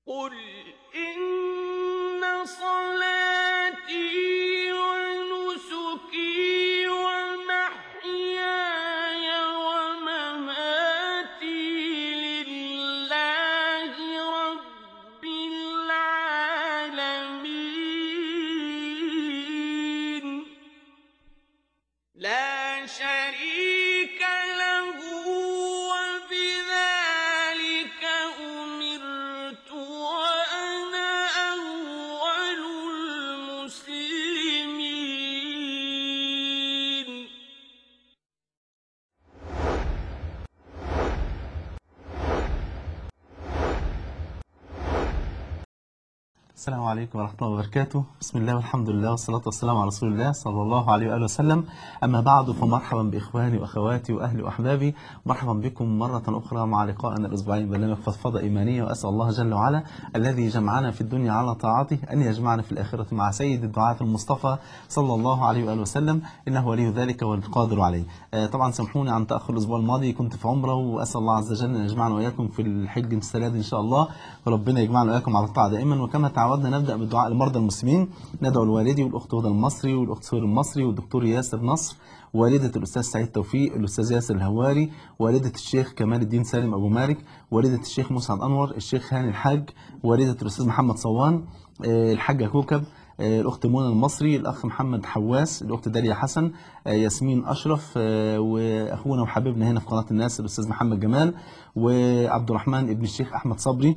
قل إن صلاتي ونسكي ومحياي ومماتي لله رب العالمين لا شريك له وبذلك أمرت وأنا أول المسلمين السلام عليكم ورحمة الله وبركاته بسم الله والحمد لله والصلاة والسلام على رسول الله صلى الله عليه وآله وسلم أما بعد فمرحبا بإخواني وأخواتي وأهلي وأحبابي مرحبا بكم مرة أخرى مع لقائنا الأسبوعي من برنامج فضفضة إيمانية وأسأل الله جل وعلا الذي جمعنا في الدنيا على طاعته أن يجمعنا في الآخرة مع سيد الدعاة المصطفى صلى الله عليه وآله وسلم إنه ولي ذلك والقادر عليه آه، طبعا سامحوني عن تأخر الأسبوع الماضي كنت في عمرة وأسأل الله عز وجل أن يجمعنا وإياكم في الحج السنة دي إن شاء الله وربنا يجمعنا وإياكم على الطاعة دائما وكما تعودنا نبدأ بالدعاء لمرضى المسلمين ندعو الوالدي والأخت هدى المصري والأخت سهير المصري والدكتور ياسر نصر والدة الأستاذ سعيد توفيق الأستاذ ياسر الهواري والدة الشيخ كمال الدين سالم أبو مالك والدة الشيخ مسعد أنور الشيخ هاني الحاج والدة الأستاذ محمد صوان آه، الحاجة كوكب آه، الأخت منى المصري الأخ محمد حواس الأخت داليا حسن آه، ياسمين أشرف آه، وأخونا وحبيبنا هنا في قناة الناس الأستاذ محمد جمال وعبد الرحمن ابن الشيخ أحمد صبري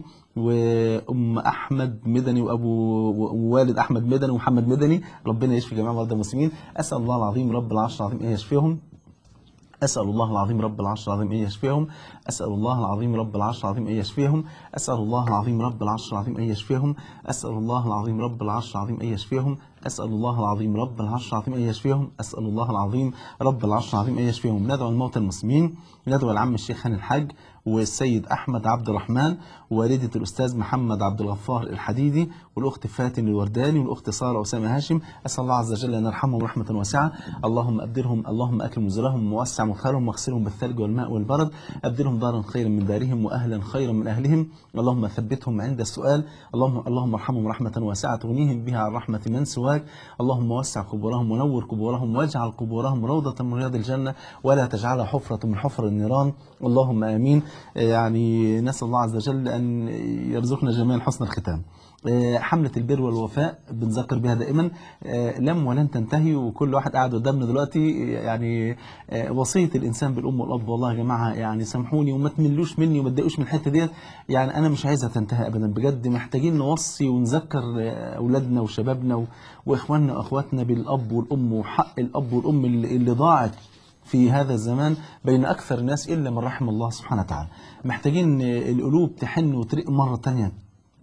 وأم أحمد مدني وأبو ووالد أحمد مدني ومحمد مدني ربنا يشفي جميع مرضى المسلمين أسأل الله العظيم رب العرش العظيم أن يشفيهم أسأل الله العظيم رب العرش العظيم أن يشفيهم أسأل الله العظيم رب العرش العظيم أن يشفيهم أسأل الله العظيم رب العرش العظيم أن يشفيهم أسأل الله العظيم رب العرش العظيم أن يشفيهم أسأل الله العظيم رب العرش العظيم أن يشفيهم أسأل الله العظيم رب العرش العظيم أن يشفيهم ندعو الموتى المسلمين ندعو العم الشيخ هاني الحاج والسيد أحمد عبد الرحمن والدة الأستاذ محمد عبد الغفار الحديدي والأخت فاتن الورداني والأخت سارة أسامة هاشم أسأل الله عز وجل أن يرحمهم رحمة واسعة اللهم أبدلهم اللهم أكرم نزلهم ووسع مدخلهم واغسلهم بالثلج والماء والبرد أبدلهم دارا خيرا من دارهم وأهلا خيرا من أهلهم اللهم ثبتهم عند السؤال اللهم اللهم ارحمهم رحمة واسعة تغنيهم بها عن رحمة من سواك اللهم وسع قبورهم ونور قبورهم واجعل قبورهم روضة من رياض الجنة ولا تجعلها حفرة من حفر النيران اللهم آمين يعني نسأل الله عز وجل أن يرزقنا جميعا حسن الختام آه، حملة البر والوفاء بنذكر بها دائما آه، لم ولن تنتهي وكل واحد قاعد قدامنا دلوقتي يعني آه، وصية الإنسان بالأم والأب والله يا جماعة يعني سامحوني وما تملوش مني وما تضايقوش من الحتة ديت يعني أنا مش عايزها تنتهي أبدا بجد محتاجين نوصي ونذكر آه، أولادنا وشبابنا و- وإخواننا وأخواتنا بالأب والأم وحق الأب والأم اللي اللي ضاعت في هذا الزمان بين أكثر الناس إلا من رحم الله سبحانه وتعالى محتاجين آه، القلوب تحن وترق مرة تانية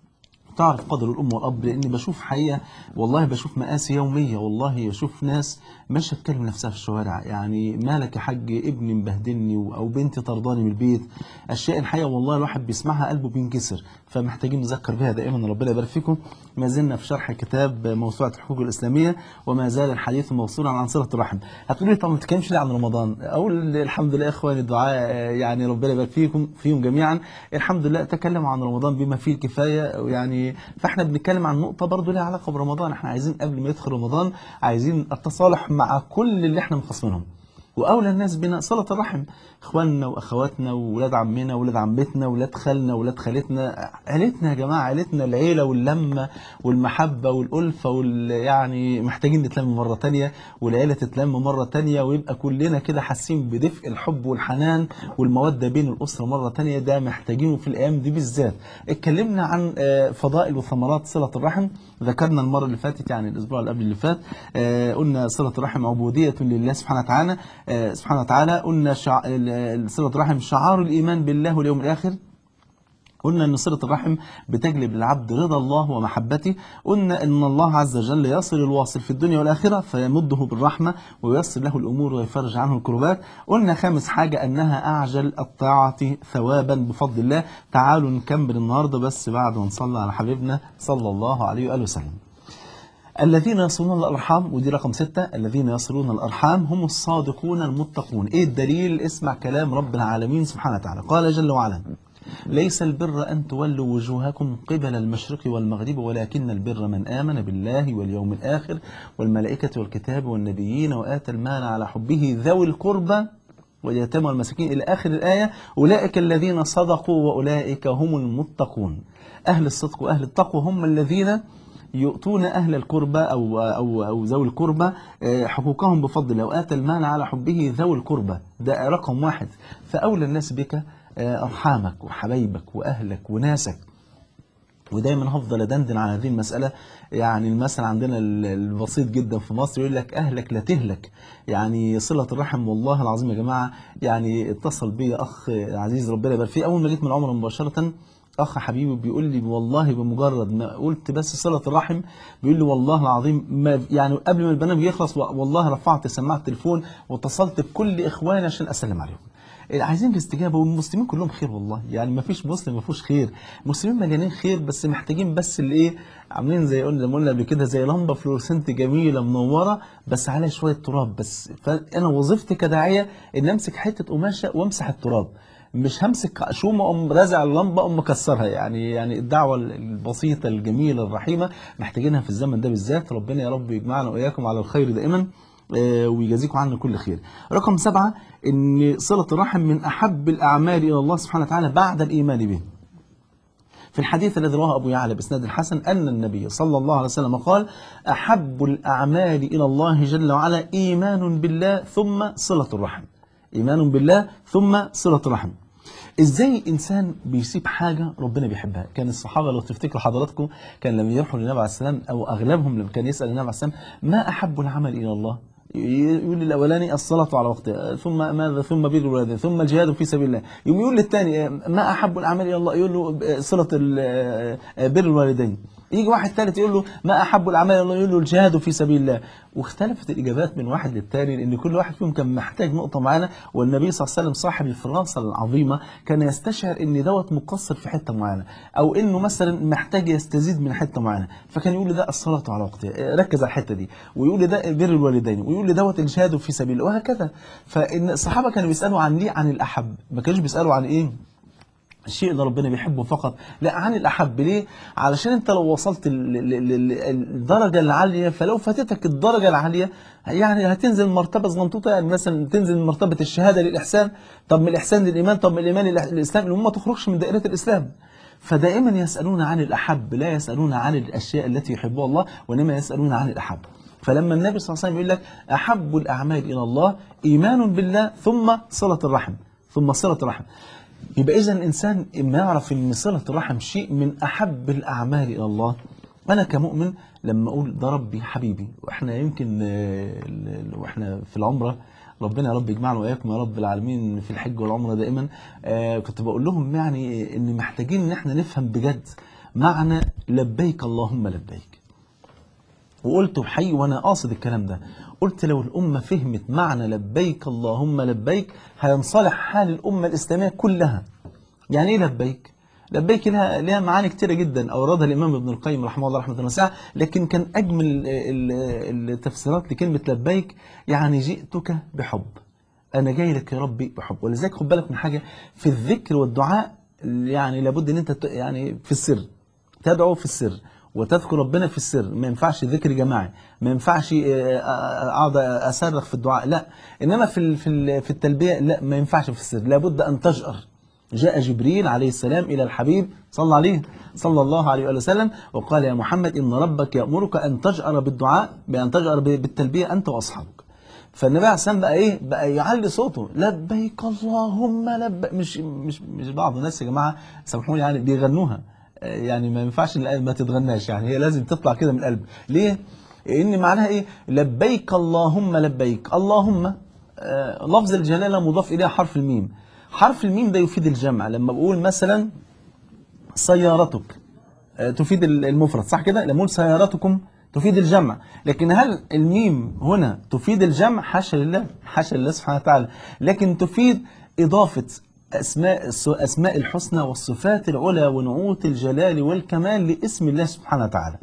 تعرف قدر الأم والأب لأني بشوف حقيقة والله بشوف مآسي يومية والله بشوف ناس ماشية تكلم نفسها في الشوارع يعني مالك يا حاج ابني مبهدلني و- أو بنتي طرداني من البيت أشياء الحقيقة والله الواحد بيسمعها قلبه بينكسر فمحتاجين نذكر بها دائما ربنا يبارك فيكم ما زلنا في شرح كتاب موسوعة الحقوق الإسلامية وما زال الحديث موصولا عن صلة الرحم هتقولي طب ما تتكلمش ليه عن رمضان أقول الحمد لله يا إخواني الدعاء آه، يعني ربنا يبارك فيكم فيهم جميعا الحمد لله تكلم عن رمضان بما فيه الكفاية يعني فاحنا بنتكلم عن نقطة برضو لها علاقة برمضان احنا عايزين قبل ما يدخل رمضان عايزين التصالح مع كل اللي احنا مخاصمينهم واولى الناس بنا صله الرحم اخواننا واخواتنا واولاد عمنا واولاد عمتنا واولاد خالنا واولاد خالتنا عيلتنا يا جماعه عيلتنا العيله واللمه والمحبه والالفه وال يعني محتاجين نتلم مره تانية والعيله تتلم مره تانية ويبقى كلنا كده حاسين بدفء الحب والحنان والموده بين الاسره مره تانية ده محتاجينه في الايام دي بالذات اتكلمنا عن آه، فضائل وثمرات صله الرحم ذكرنا المره اللي فاتت يعني الاسبوع اللي قبل اللي فات آه، قلنا صله الرحم عبوديه لله سبحانه وتعالى آه، سبحانه وتعالى قلنا شع... ال- ال- صله الرحم شعار الايمان بالله واليوم الاخر قلنا ان صله الرحم بتجلب للعبد رضا الله ومحبته قلنا ان الله عز وجل يصل الواصل في الدنيا والاخره فيمده بالرحمه وييسر له الامور ويفرج عنه الكربات قلنا خامس حاجه انها اعجل الطاعه ثوابا بفضل الله تعالوا نكمل النهارده بس بعد ما نصلي على حبيبنا صلى الله عليه واله وسلم الذين يصلون الأرحام ودي رقم ستة الذين يصلون الأرحام هم الصادقون المتقون إيه الدليل اسمع كلام رب العالمين سبحانه وتعالى قال جل وعلا ليس البر أن تولوا وجوهكم قبل المشرق والمغرب ولكن البر من آمن بالله واليوم الآخر والملائكة والكتاب والنبيين وآتى المال على حبه ذوي القربى واليتامى والمساكين إلى آخر الآية أولئك الذين صدقوا وأولئك هم المتقون أهل الصدق وأهل التقوى هم الذين يؤتون أهل القربى أو, أو, أو ذوي القربى آه، حقوقهم بفضل الله وآتى المال على حبه ذوي القربى ده رقم واحد فأولى الناس بك آه، أرحامك وحبايبك وأهلك وناسك ودايما هفضل ادندن على هذه المساله يعني المثل عندنا ال- البسيط جدا في مصر يقول لك اهلك لا تهلك يعني صله الرحم والله العظيم يا جماعه يعني اتصل بي اخ عزيز ربنا يبارك فيه اول ما جيت من العمره مباشره اخ حبيبي بيقول لي والله بمجرد ما قلت بس صله الرحم بيقول لي والله العظيم ما يعني قبل ما البرنامج يخلص والله رفعت سماعه التليفون واتصلت بكل اخواني عشان اسلم عليهم عايزين الاستجابه والمسلمين كلهم خير والله يعني ما فيش مسلم ما فيهوش خير المسلمين مليانين خير بس محتاجين بس الايه عاملين زي قلنا زي ما قلنا قبل كده زي لمبه فلورسنت جميله منوره بس عليها شويه تراب بس فانا وظيفتي كداعيه ان امسك حته قماشه وامسح التراب مش همسك شومه اقوم رازع اللمبه اقوم مكسرها يعني يعني الدعوه البسيطه الجميله الرحيمه محتاجينها في الزمن ده بالذات ربنا يا رب يجمعنا واياكم على الخير دائما آه، ويجازيكم عنا كل خير رقم سبعة ان صلة الرحم من احب الاعمال الى الله سبحانه وتعالى بعد الايمان به في الحديث الذي رواه أبو يعلى بإسناد الحسن أن النبي صلى الله عليه وسلم قال أحب الأعمال إلى الله جل وعلا إيمان بالله ثم صلة الرحم إيمان بالله ثم صلة الرحم ازاي انسان بيسيب حاجه ربنا بيحبها كان الصحابه لو تفتكروا حضراتكم كان لما يروحوا للنبي عليه السلام او اغلبهم لما كان يسال النبي عليه السلام ما احب العمل الى الله يقول الاولاني الصلاه على وقتها ثم ماذا ثم بر الوالدين ثم الجهاد في سبيل الله يقوم يقول للثاني ما احب الاعمال الى الله يقول له صله ال- بر الوالدين يجي واحد ثالث يقول له ما احب الاعمال الى الله يقول له الجهاد في سبيل الله واختلفت الاجابات من واحد للثاني لان كل واحد فيهم كان محتاج نقطه معينه والنبي صلى الله عليه وسلم صاحب الفراسه العظيمه كان يستشعر ان دوت مقصر في حته معينه او انه مثلا محتاج يستزيد من حته معينه فكان يقول لي ده الصلاه على وقتها ركز على الحته دي ويقول لي ده بر الوالدين ويقول لي دوت الجهاد في سبيل الله وهكذا فان الصحابه كانوا بيسالوا عن ليه عن الاحب ما كانوش بيسالوا عن ايه الشيء اللي ربنا بيحبه فقط لا عن الأحب ليه علشان انت لو وصلت ال- ال- ال- ال- الدرجة العالية فلو فاتتك الدرجة العالية يعني هتنزل مرتبة صغنطوطة يعني مثلا تنزل من مرتبة الشهادة للإحسان طب من الإحسان للإيمان طب من الإيمان للإح- للإسلام اللي هم ما تخرجش من دائرة الإسلام فدائما يسألون عن الأحب لا يسألون عن الأشياء التي يحبها الله وإنما يسألون عن الأحب فلما النبي صلى الله عليه وسلم يقول لك أحب الأعمال إلى الله إيمان بالله ثم صلة الرحم ثم صلة الرحم يبقى إذا الإنسان إما يعرف أن صلة الرحم شيء من أحب الأعمال إلى الله أنا كمؤمن لما أقول ده ربي حبيبي وإحنا يمكن آه، ال- ال- وإحنا في العمرة ربنا يا رب يجمعنا وإياكم يا رب العالمين في الحج والعمرة دائما آه، كنت بقول لهم يعني إن محتاجين إن إحنا نفهم بجد معنى لبيك اللهم لبيك وقلت بحي وانا قاصد الكلام ده قلت لو الأمة فهمت معنى لبيك اللهم لبيك هينصلح حال الأمة الإسلامية كلها يعني ايه لبيك لبيك لها لها معاني كتيرة جدا أوردها الإمام ابن القيم رحمه الله رحمة واسعة لكن كان أجمل ال- ال- التفسيرات لكلمة لبيك يعني جئتك بحب أنا جاي لك يا ربي بحب ولذلك خد بالك من حاجة في الذكر والدعاء يعني لابد إن أنت ت- يعني في السر تدعو في السر وتذكر ربنا في السر ما ينفعش ذكر جماعي ما ينفعش آه، آه، اقعد اصرخ في الدعاء لا انما في ال- في ال- في التلبيه لا ما ينفعش في السر لابد ان تجأر جاء جبريل عليه السلام الى الحبيب صلى عليه صلى الله عليه وآله وسلم وقال يا محمد ان ربك يأمرك ان تجأر بالدعاء بان تجأر ب- بالتلبيه انت واصحابك فالنبي عليه السلام بقى ايه بقى يعلي صوته لبيك اللهم لبيك مش مش مش بعض الناس يا جماعه سامحوني يعني بيغنوها آه، يعني ما ينفعش الآية ما تتغناش يعني هي لازم تطلع كده من القلب ليه ان معناها ايه لبيك اللهم لبيك اللهم آه، لفظ الجلاله مضاف اليها حرف الميم حرف الميم ده يفيد الجمع لما بقول مثلا سيارتك آه، تفيد المفرد صح كده لما اقول سيارتكم تفيد الجمع لكن هل الميم هنا تفيد الجمع حاشا لله حاشا لله سبحانه وتعالى لكن تفيد إضافة أسماء أسماء الحسنى والصفات العلى ونعوت الجلال والكمال لاسم الله سبحانه وتعالى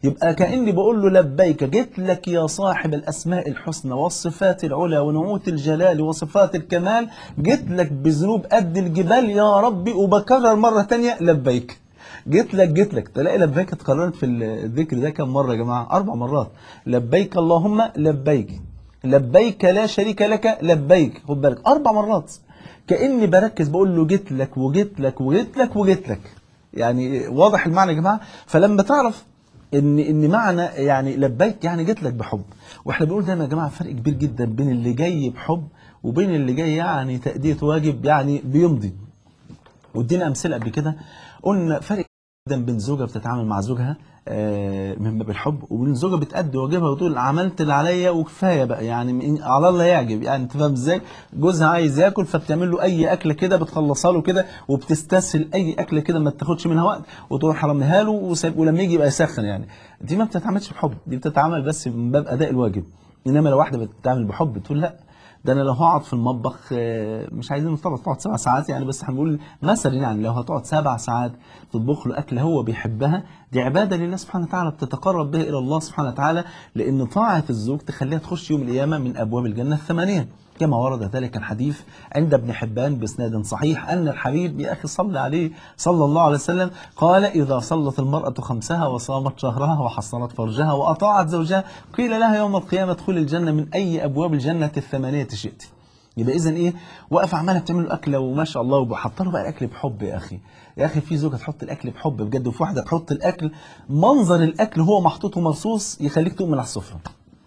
يبقى كاني بقول له لبيك جيت لك يا صاحب الاسماء الحسنى والصفات العلى ونعوت الجلال وصفات الكمال جيت لك بذنوب قد الجبال يا ربي وبكرر مره تانية لبيك جيت لك جيت لك تلاقي لبيك اتكررت في الذكر ده كم مره يا جماعه اربع مرات لبيك اللهم لبيك لبيك لا شريك لك لبيك خد بالك اربع مرات كاني بركز بقول له جيت لك وجيت لك وجيت لك وجيت لك يعني واضح المعنى يا جماعه فلما تعرف ان ان معنى يعني لبيك يعني جيت لك بحب واحنا بنقول دايما يا جماعه فرق كبير جدا بين اللي جاي بحب وبين اللي جاي يعني تأدية واجب يعني بيمضي وادينا امثله قبل كده قلنا فرق جدا بين زوجه بتتعامل مع زوجها آه، من باب الحب وبين زوجه بتأدي واجبها وتقول عملت اللي عليا وكفايه بقى يعني من- على الله يعجب يعني انت فاهم ازاي جوزها عايز ياكل فبتعمل له اي اكله كده بتخلصها له كده وبتستسهل اي اكله كده ما تاخدش منها وقت وتروح حرمها له وسايب- ولما يجي يبقى يسخن يعني دي ما بتتعاملش بحب دي بتتعامل بس من باب اداء الواجب انما لو واحده بتتعامل بحب تقول لا ده انا لو هقعد في المطبخ آه، مش عايزين طبعا تقعد سبع ساعات يعني بس هنقول مثلا يعني لو هتقعد سبع ساعات تطبخ له اكله هو بيحبها دي عباده لله سبحانه وتعالى بتتقرب بها الى الله سبحانه وتعالى لان طاعه الزوج تخليها تخش يوم القيامه من ابواب الجنه الثمانيه كما ورد ذلك الحديث عند ابن حبان باسناد صحيح ان الحبيب يا اخي صلى عليه صلى الله عليه وسلم قال اذا صلت المراه خمسها وصامت شهرها وحصنت فرجها واطاعت زوجها قيل لها يوم القيامه ادخل الجنه من اي ابواب الجنه الثمانيه شئت يبقى اذا ايه واقف عماله بتعمل له اكله وما شاء الله وحاط له بقى الاكل بحب يا اخي يا اخي في زوجه تحط الاكل بحب بجد وفي واحده تحط الاكل منظر الاكل هو محطوط ومرصوص يخليك تقوم من على السفره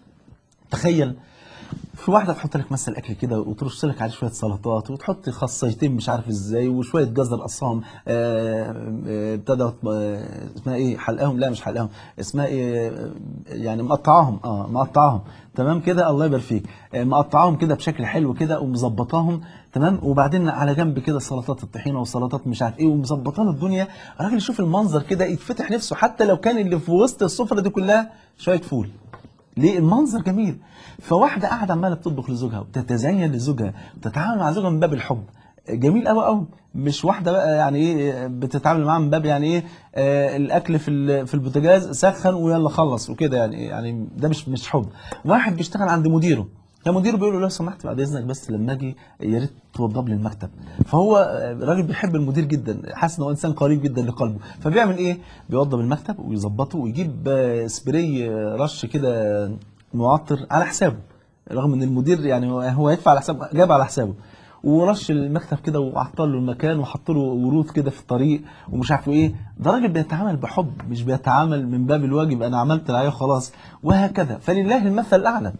تخيل في واحده تحط لك مثلا الاكل كده وترش لك عليه شويه سلطات وتحط خصيتين مش عارف ازاي وشويه جزر قصام آه، آه، ابتدى آه، اسمها ايه حلقاهم لا مش حلقاهم اسمها ايه آه، يعني مقطعاهم اه مقطعاهم تمام كده الله يبارك فيك آه، مقطعاهم كده بشكل حلو كده ومظبطاهم تمام وبعدين على جنب كده سلطات الطحينه وسلطات مش عارف ايه ومظبطه له الدنيا الراجل يشوف المنظر كده يتفتح نفسه حتى لو كان اللي في وسط السفره دي كلها شويه فول ليه المنظر جميل فواحده قاعده عماله بتطبخ لزوجها وتتزين لزوجها وتتعامل مع زوجها من باب الحب جميل قوي قوي مش واحده بقى يعني ايه بتتعامل معاها من باب يعني ايه آه الاكل في ال- في البوتاجاز سخن ويلا خلص وكده يعني يعني ده مش مش حب واحد بيشتغل عند مديره فمديره بيقول له لو سمحت بعد اذنك بس لما اجي يا ريت توضب لي المكتب فهو آه، راجل بيحب المدير جدا حاسس ان هو انسان قريب جدا لقلبه فبيعمل ايه بيوضب المكتب ويظبطه ويجيب آه، سبراي آه، رش كده معطر على حسابه رغم ان المدير يعني هو- هو يدفع على حسابه جاب على حسابه ورش المكتب كده وعطل له المكان وحط له ورود كده في الطريق ومش عارف ايه ده راجل بيتعامل بحب مش بيتعامل من باب الواجب انا عملت اللي عليا خلاص وهكذا فلله المثل الاعلى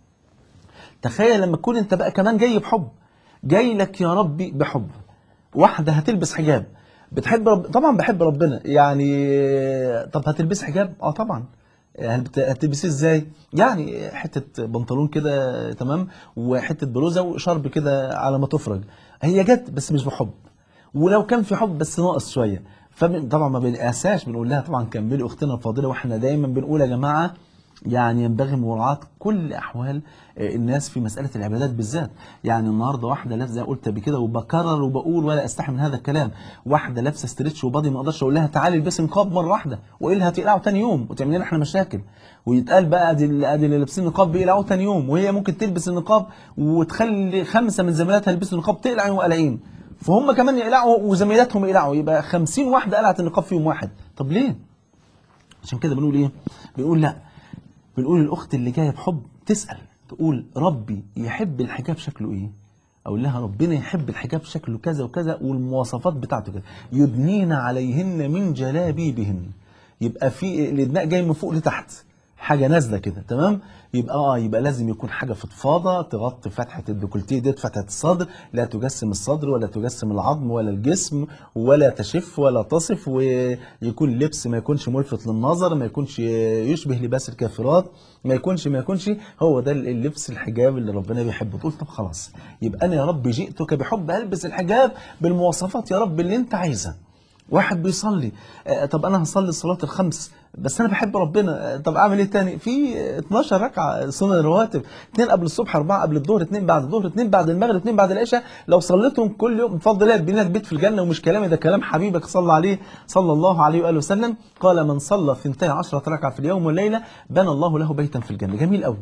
تخيل لما تكون انت بقى كمان جاي بحب جاي لك يا ربي بحب واحده هتلبس حجاب بتحب رب... طبعا بحب ربنا يعني طب هتلبس حجاب اه طبعا هت- هتلبسيه ازاي يعني حته بنطلون كده تمام وحته بلوزه وشرب كده على ما تفرج هي جت بس مش بحب ولو كان في حب بس ناقص شويه فطبعا ما بنقاساش بنقول لها طبعا كملي اختنا الفاضله واحنا دايما بنقول يا جماعه يعني ينبغي مراعاة كل أحوال آه، الناس في مسألة العبادات بالذات يعني النهاردة واحدة لابسة زي ما قلت قبل كده وبكرر وبقول ولا أستحي من هذا الكلام واحدة لابسة ستريتش وبادي ما أقدرش أقول لها تعالي البسي نقاب مرة واحدة وإلا هتقلعوا تاني يوم وتعمل لنا إحنا مشاكل ويتقال بقى ادي اللي ادي اللي لابسين نقاب بيقلعوا تاني يوم وهي ممكن تلبس النقاب وتخلي خمسة من زميلاتها يلبسوا النقاب تقلع وقلعين فهم كمان يقلعوا وزميلاتهم يقلعوا يبقى 50 واحدة قلعت النقاب فيهم واحد طب ليه؟ عشان كده بنقول ايه؟ بنقول لا بنقول الاخت اللي جايه بحب تسال تقول ربي يحب الحجاب شكله ايه اقول لها ربنا يحب الحجاب شكله كذا وكذا والمواصفات بتاعته كذا يدنين عليهن من جلابيبهن يبقى في الادناء جاي من فوق لتحت حاجه نازله كده تمام يبقى اه يبقى لازم يكون حاجه فضفاضه تغطي فتحه الديكولتيه ديت فتحه الصدر لا تجسم الصدر ولا تجسم العظم ولا الجسم ولا تشف ولا تصف ويكون لبس ما يكونش ملفت للنظر ما يكونش يشبه لباس الكافرات ما يكونش ما يكونش هو ده اللبس الحجاب اللي ربنا بيحبه تقول طب خلاص يبقى انا يا رب جئتك بحب البس الحجاب بالمواصفات يا رب اللي انت عايزها واحد بيصلي آه، طب انا هصلي الصلاه الخمس بس انا بحب ربنا آه، طب اعمل ايه تاني في آه، 12 ركعه سنن رواتب اثنين قبل الصبح اربعه قبل الظهر اثنين بعد الظهر اثنين بعد المغرب اثنين بعد العشاء لو صليتهم كل يوم بفضل الله بينك بيت في الجنه ومش كلامي ده كلام حبيبك صلى عليه صلى الله عليه واله وسلم قال من صلى ثنتي عشرة ركعه في اليوم والليله بنى الله له بيتا في الجنه جميل قوي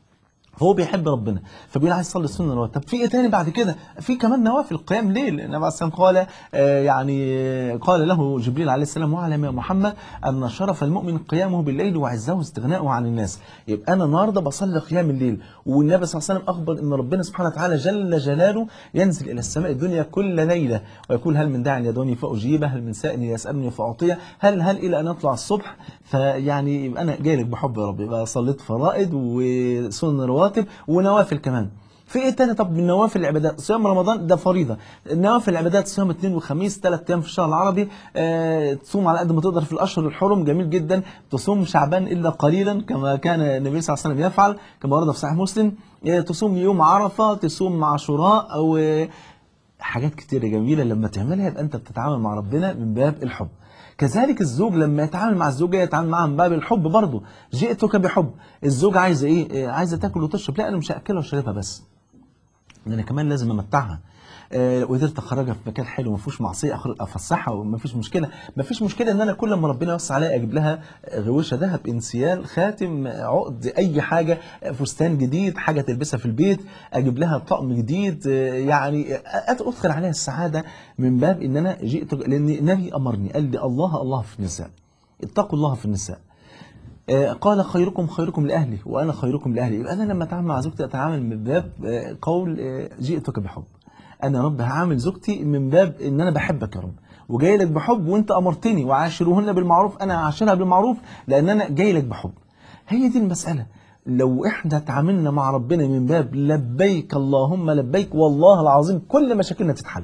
هو بيحب ربنا فبيقول عايز يصلي السنه الرواتب طب في ايه تاني بعد كده في كمان نوافل قيام ليل النبي عليه الصلاه والسلام قال آه، يعني آه، قال له جبريل عليه السلام واعلم يا محمد ان شرف المؤمن قيامه بالليل وعزه استغناؤه عن الناس يبقى انا النهارده بصلي قيام الليل والنبي صلى الله عليه وسلم اخبر ان ربنا سبحانه وتعالى جل جلاله ينزل الى السماء الدنيا كل ليله ويقول هل من داع يدعوني فاجيبه هل من سائل يسالني فاعطيه هل هل الى ان اطلع الصبح فيعني يبقى انا جاي لك بحب يا رب يبقى صليت فرائض وسنن رواتب ونوافل كمان في ايه تاني طب من نوافل العبادات صيام رمضان ده فريضه نوافل العبادات صيام اثنين وخميس ثلاث ايام في الشهر العربي آه تصوم على قد ما تقدر في الاشهر الحرم جميل جدا تصوم شعبان الا قليلا كما كان النبي صلى الله عليه وسلم يفعل كما ورد في صحيح مسلم آه تصوم يوم عرفه تصوم عاشوراء او آه حاجات كتيرة جميلة لما تعملها يبقى أنت بتتعامل مع ربنا من باب الحب كذلك الزوج لما يتعامل مع الزوجة يتعامل معها من باب الحب برضه جئتك بحب الزوجة عايزة إيه؟ إيه، عايزة تاكل وتشرب لا أنا مش هأكلها وشربها بس ده انا كمان لازم امتعها آه وقدرت اخرجها في مكان حلو ما فيهوش معصيه أخر- افسحها وما فيش مشكله ما فيش مشكله ان انا كل ما ربنا يوسع عليا اجيب لها غوشه ذهب انسيال خاتم عقد اي حاجه فستان جديد حاجه تلبسها في البيت اجيب لها طقم جديد آه، يعني أ- ادخل عليها السعاده من باب ان انا جئت لان النبي امرني قال لي الله الله في النساء اتقوا الله في النساء آه، قال خيركم خيركم لاهلي وانا خيركم لاهلي يبقى انا لما اتعامل مع زوجتي اتعامل من باب آه، قول آه، جئتك بحب انا يا رب هعامل زوجتي من باب ان انا بحبك يا رب وجاي لك بحب وانت امرتني وعاشروهن بالمعروف انا هعاشرها بالمعروف لان انا جاي لك بحب هي دي المساله لو احنا تعاملنا مع ربنا من باب لبيك اللهم لبيك والله العظيم كل مشاكلنا تتحل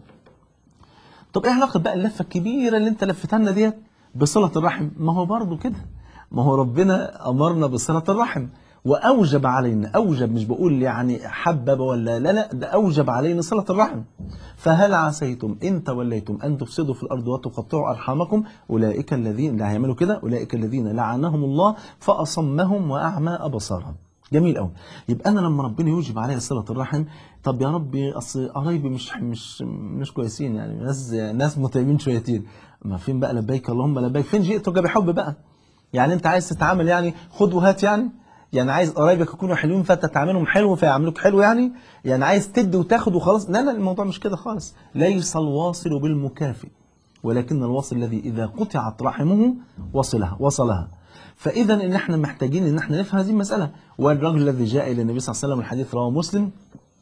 طب ايه علاقه بقى اللفه الكبيره اللي انت لفتها لنا ديت بصله الرحم ما هو برضه كده ما هو ربنا امرنا بصله الرحم واوجب علينا اوجب مش بقول يعني حبب ولا لا لا ده اوجب علينا صله الرحم فهل عسيتم ان توليتم ان تفسدوا في الارض وتقطعوا ارحامكم اولئك الذين اللي هيعملوا كده اولئك الذين لعنهم الله فاصمهم واعمى ابصارهم جميل قوي يبقى انا لما ربنا يوجب عليا صله الرحم طب يا ربي اصل قرايبي مش مش مش كويسين يعني ناس ناس متعبين شويتين ما فين بقى لبيك اللهم لبيك فين جئتك بحب بقى يعني انت عايز تتعامل يعني خد وهات يعني يعني عايز قرايبك يكونوا حلوين فانت تعاملهم حلو فيعاملوك حلو يعني يعني عايز تدي وتاخد وخلاص لا لا الموضوع مش كده خالص ليس الواصل بالمكافئ ولكن الواصل الذي اذا قطعت رحمه وصلها وصلها فاذا ان احنا محتاجين ان احنا نفهم هذه المساله والرجل الذي جاء الى النبي صلى الله عليه وسلم الحديث رواه مسلم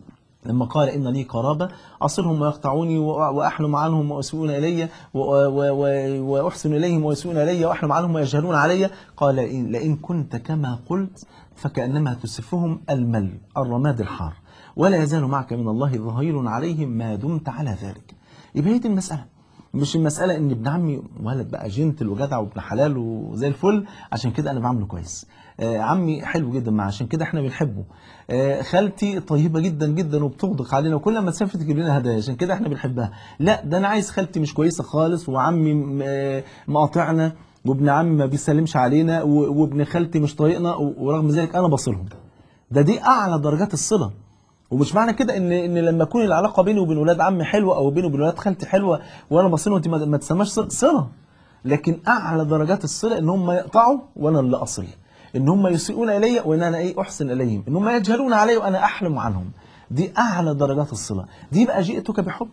لما قال إن لي قرابة أصلهم ويقطعوني و- وأحلم عنهم ويسوءون إلي و- و- و- وأحسن إليهم ويسوءون إلي وأحلم عنهم ويجهلون علي قال لئن, لئن كنت كما قلت فكأنما تسفهم المل الرماد الحار ولا يزال معك من الله ظهير عليهم ما دمت على ذلك يبقى هي دي المسألة مش المسألة إن ابن عمي ولد بقى جنتل وجدع وابن حلال وزي الفل عشان كده أنا بعمله كويس آه عمي حلو جدا معاه عشان كده احنا بنحبه آه خالتي طيبة جدا جدا وبتغدق علينا وكل ما تسافر تجيب لنا هدايا عشان كده احنا بنحبها لا ده أنا عايز خالتي مش كويسة خالص وعمي م- آه مقاطعنا وابن عمي ما بيسلمش علينا و- وابن خالتي مش طايقنا و- ورغم ذلك أنا بصلهم ده دي أعلى درجات الصلة ومش معنى كده ان ان لما يكون العلاقه بيني وبين ولاد عمي حلوه او بيني وبين ولاد خالتي حلوه وانا بصير وانت ما ما تسماش صل- صله لكن اعلى درجات الصله ان هم يقطعوا وانا اللي اصل ان هم يسيئون الي وان انا ايه احسن اليهم ان هم يجهلون علي وانا احلم عنهم دي اعلى درجات الصله دي بقى جئتك بحب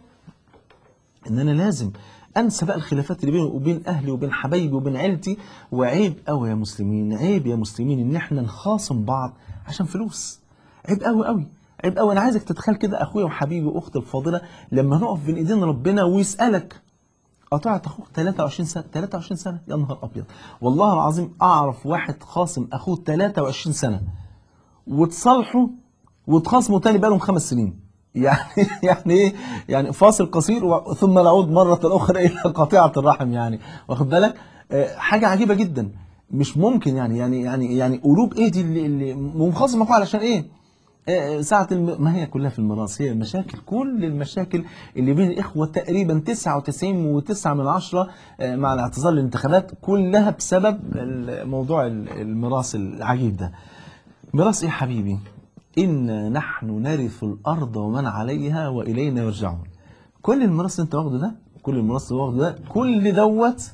ان انا لازم انسى بقى الخلافات اللي بيني وبين اهلي وبين حبايبي وبين عيلتي وعيب قوي يا مسلمين عيب يا مسلمين ان احنا نخاصم بعض عشان فلوس عيب قوي قوي عيب قوي انا عايزك تتخيل كده اخويا وحبيبي واختي الفاضله لما نقف بين ايدين ربنا ويسالك قطعت اخوك 23 سنه 23 سنه يا نهار ابيض والله العظيم اعرف واحد خاصم اخوه 23 سنه وتصالحوا وتخاصموا تاني بقالهم خمس سنين يعني يعني ايه يعني فاصل قصير و- ثم نعود مره اخرى الى قطيعه الرحم يعني واخد بالك آه، حاجه عجيبه جدا مش ممكن يعني يعني يعني يعني قلوب ايه دي اللي, اللي منخصمه اخوه علشان ايه آه، ساعة الم... ما هي كلها في الميراث هي المشاكل كل المشاكل اللي بين الإخوة تقريبا 99 و9 من عشرة آه، مع الاعتذار للانتخابات كلها بسبب ال- موضوع ال- الميراث العجيب ده ميراث إيه يا حبيبي إنا نحن نرث الأرض ومن عليها وإلينا يرجعون كل الميراث اللي أنت واخده ده كل الميراث اللي واخده ده كل دوت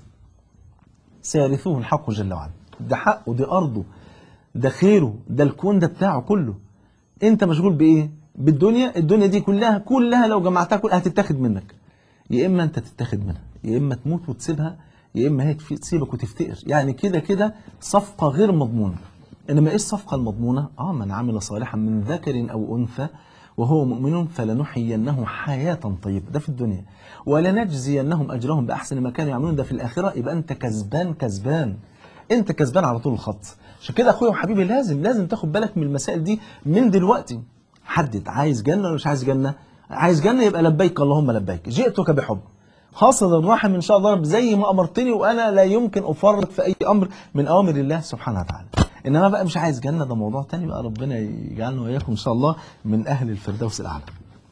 سيرثوه الحق جل وعلا ده حقه دي أرضه ده خيره ده الكون ده بتاعه كله انت مشغول بايه بالدنيا الدنيا دي كلها كلها لو جمعتها كلها هتتاخد منك يا اما انت تتاخد منها يا اما تموت وتسيبها يا اما هي تفي- تسيبك وتفتقر يعني كده كده صفقه غير مضمونه انما ايه الصفقه المضمونه اه من عمل صالحا من ذكر او انثى وهو مؤمن فلنحيينه حياة طيبة ده في الدنيا ولنجزينهم أجرهم بأحسن ما كانوا يعملون ده في الآخرة يبقى أنت كسبان كسبان انت كسبان على طول الخط عشان كده اخويا وحبيبي لازم لازم تاخد بالك من المسائل دي من دلوقتي حدد عايز جنه ولا مش عايز جنه عايز جنه يبقى لبيك اللهم لبيك جئتك بحب حاصل الرحم ان شاء الله رب زي ما امرتني وانا لا يمكن افرط في اي امر من اوامر الله سبحانه وتعالى انما بقى مش عايز جنه ده موضوع تاني بقى ربنا يجعلنا واياكم ان شاء الله من اهل الفردوس الاعلى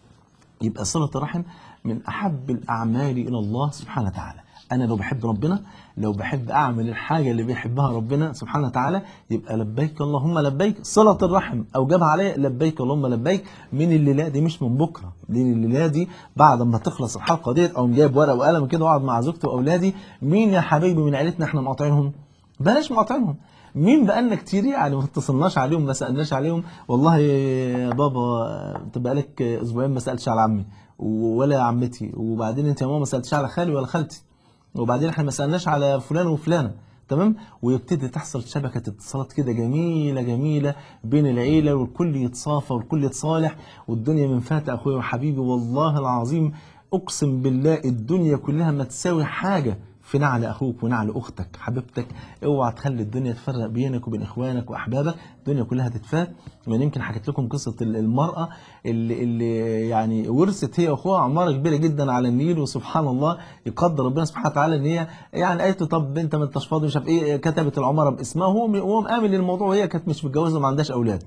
يبقى صلة الرحم من أحب الأعمال إلى الله سبحانه وتعالى أنا لو بحب ربنا لو بحب أعمل الحاجة اللي بيحبها ربنا سبحانه وتعالى يبقى لبيك اللهم لبيك صلة الرحم أوجبها عليا لبيك اللهم لبيك من الليلة دي مش من بكرة دي الليلة دي بعد ما تخلص الحلقة ديت أو جايب ورقة وقلم كده وأقعد مع زوجتي وأولادي مين يا حبيبي من عيلتنا إحنا مقاطعينهم بلاش مقاطعينهم مين بقالنا كتير يعني ما اتصلناش عليهم ما سالناش عليهم والله يا بابا انت بقالك اسبوعين ما سالتش على عمي ولا عمتي وبعدين انت يا ماما ما سالتش على خالي ولا خالتي وبعدين احنا ما سالناش على فلان وفلانه تمام ويبتدي تحصل شبكه اتصالات كده جميله جميله بين العيله والكل يتصافى والكل يتصالح والدنيا من فات اخويا وحبيبي والله العظيم اقسم بالله الدنيا كلها ما تساوي حاجه في نعل اخوك ونعل اختك حبيبتك اوعى تخلي الدنيا تفرق بينك وبين اخوانك واحبابك الدنيا كلها تتفات وانا يمكن حكيت لكم قصه ال- المراه اللي اللي يعني ورثت هي واخوها عماره كبيره جدا على النيل وسبحان الله يقدر ربنا سبحانه وتعالى ان هي يعني قالت له طب انت ما انتش فاضي مش عارف ايه كتبت العماره باسمها وهو وهو مآمن للموضوع وهي كانت مش متجوزه وما عندهاش اولاد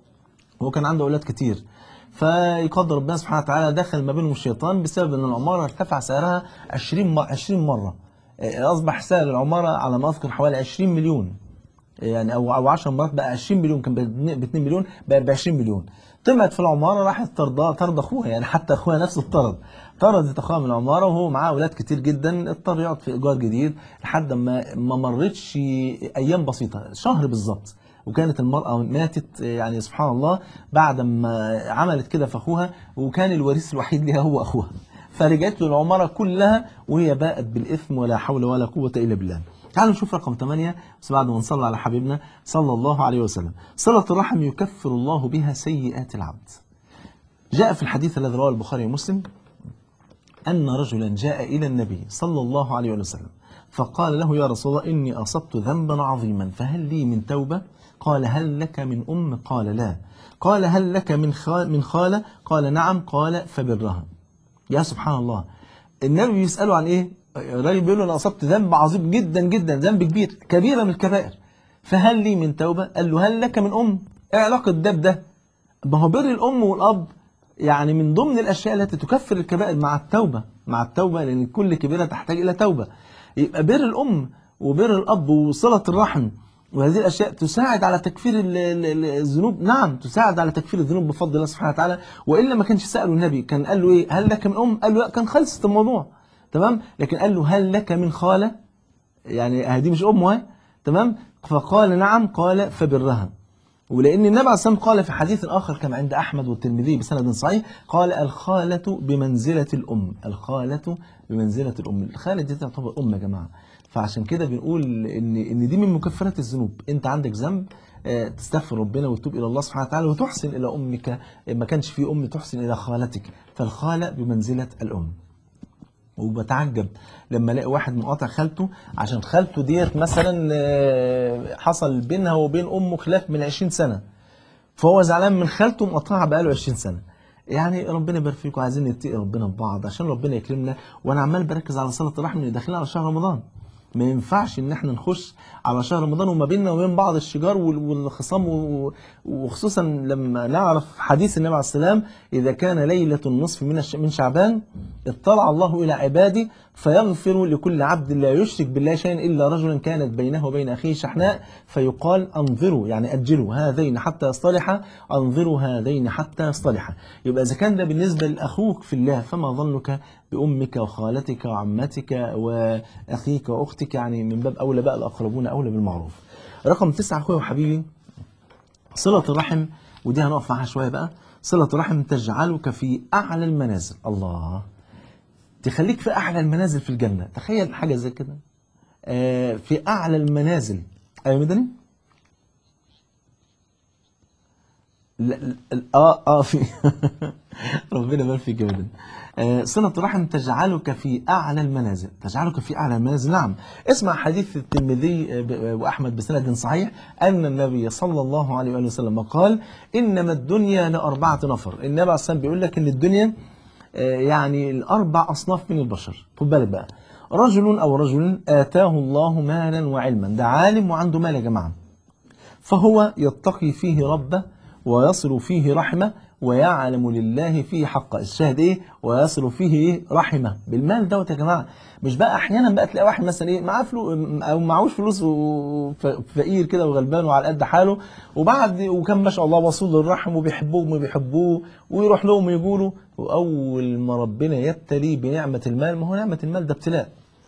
هو كان عنده اولاد كتير فيقدر ربنا سبحانه وتعالى دخل ما بينهم الشيطان بسبب ان العماره ارتفع سعرها 20 م- 20 مره آه، اصبح سعر العماره على ما اذكر حوالي 20 مليون يعني او او 10 مرات بقى 20 مليون كان ب 2 مليون بقى ب 20 مليون طلعت في العماره راحت طرد طرد اخوها يعني حتى اخوها نفسه اتطرد طردت اخوها من العماره وهو معاه اولاد كتير جدا اضطر يقعد في ايجار جديد لحد ما ما مرتش ايام بسيطه شهر بالظبط وكانت المرأة ماتت يعني سبحان الله بعد ما عملت كده في أخوها وكان الوريث الوحيد لها هو أخوها فرجعت له العمارة كلها وهي باءت بالإثم ولا حول ولا قوة إلا بالله تعالوا نشوف رقم 8 بس بعد ما نصلي على حبيبنا صلى الله عليه وسلم صلة الرحم يكفر الله بها سيئات العبد جاء في الحديث الذي رواه البخاري ومسلم أن رجلا جاء إلى النبي صلى الله عليه وسلم فقال له يا رسول الله إني أصبت ذنبا عظيما فهل لي من توبة قال هل لك من أم قال لا قال هل لك من خال من خالة قال نعم قال فبرها يا سبحان الله النبي بيسأله عن إيه الراجل بيقول له أنا أصبت ذنب عظيم جدا جدا ذنب كبير كبيرة من الكبائر فهل لي من توبة قال له هل لك من أم إيه علاقة ده بده ما هو بر الأم والأب يعني من ضمن الأشياء التي تكفر الكبائر مع التوبة مع التوبة لأن كل كبيرة تحتاج إلى توبة يبقى بر الأم وبر الأب وصلة الرحم وهذه الأشياء تساعد على تكفير ال- ال- ال- الذنوب نعم تساعد على تكفير الذنوب بفضل الله سبحانه وتعالى وإلا ما كانش سأله النبي كان قال له إيه هل لك من أم قال له لا كان خلصت الموضوع تمام لكن قال له هل لك من خالة يعني هذه مش أمه أهي، تمام فقال نعم قال فبرها ولأن النبي عليه الصلاة والسلام قال في حديث آخر كما عند أحمد والترمذي بسند صحيح قال الخالة بمنزلة الأم الخالة بمنزلة الأم الخالة دي تعتبر أم يا جماعة فعشان كده بنقول إن إن دي من مكفرات الذنوب أنت عندك ذنب آه، تستغفر ربنا وتتوب إلى الله سبحانه وتعالى وتحسن إلى أمك ما كانش في أم تحسن إلى خالتك فالخالة بمنزلة الأم وبتعجب لما الاقي واحد مقاطع خالته عشان خالته ديت مثلا آه، حصل بينها وبين امه خلاف من 20 سنه فهو زعلان من خالته مقاطعها بقاله 20 سنه يعني ربنا يبارك فيكم عايزين نتقي ربنا ببعض عشان ربنا يكرمنا وانا عمال بركز على صله الرحم اللي داخلين على شهر رمضان ما ينفعش ان احنا نخش على شهر رمضان وما بيننا وبين بعض الشجار وال- والخصام و- وخصوصا لما نعرف حديث النبي عليه السلام اذا كان ليله النصف من الش- من شعبان اطلع الله الى عباده فيغفر لكل عبد لا يشرك بالله شيئا الا رجلا كانت بينه وبين اخيه شحناء فيقال انظروا يعني اجلوا هذين حتى يصطلحا انظروا هذين حتى يصطلحا يبقى اذا كان ده بالنسبه لاخوك في الله فما ظنك بامك وخالتك وعمتك واخيك واختك يعني من باب اولى بقى الاقربون اولى بالمعروف رقم تسعة اخويا وحبيبي صلة الرحم ودي هنقف معاها شوية بقى صلة الرحم تجعلك في أعلى المنازل الله تخليك في أعلى المنازل في الجنة تخيل حاجة زي كده آه في أعلى المنازل أيوة مدني لا لا اه اه في ربنا يبارك فيك يا مدني آه صلة الرحم تجعلك في أعلى المنازل تجعلك في أعلى المنازل نعم اسمع حديث الترمذي آه، ب- وأحمد بسند صحيح أن النبي صلى الله عليه وآله وسلم قال إنما الدنيا لأربعة نفر النبي عليه الصلاة والسلام بيقول لك إن الدنيا آه، يعني الأربع أصناف من البشر خد بالك بقى رجل أو رجل آتاه الله مالا وعلما ده عالم وعنده مال يا جماعة فهو يتقي فيه ربه ويصل فيه رحمه ويعلم لله فيه حقه الشاهد ايه ويصل فيه ايه رحمه بالمال دوت يا جماعه مش بقى احيانا بقى تلاقي واحد مثلا ايه معاه فلوس او معهوش فلوس وفقير كده وغلبان وعلى قد حاله وبعد وكان ما شاء الله وصول للرحم وبيحبوه وما بيحبوه ويروح لهم ويجوا له واول ما ربنا يبتليه بنعمه المال ما هو نعمه المال ده ابتلاء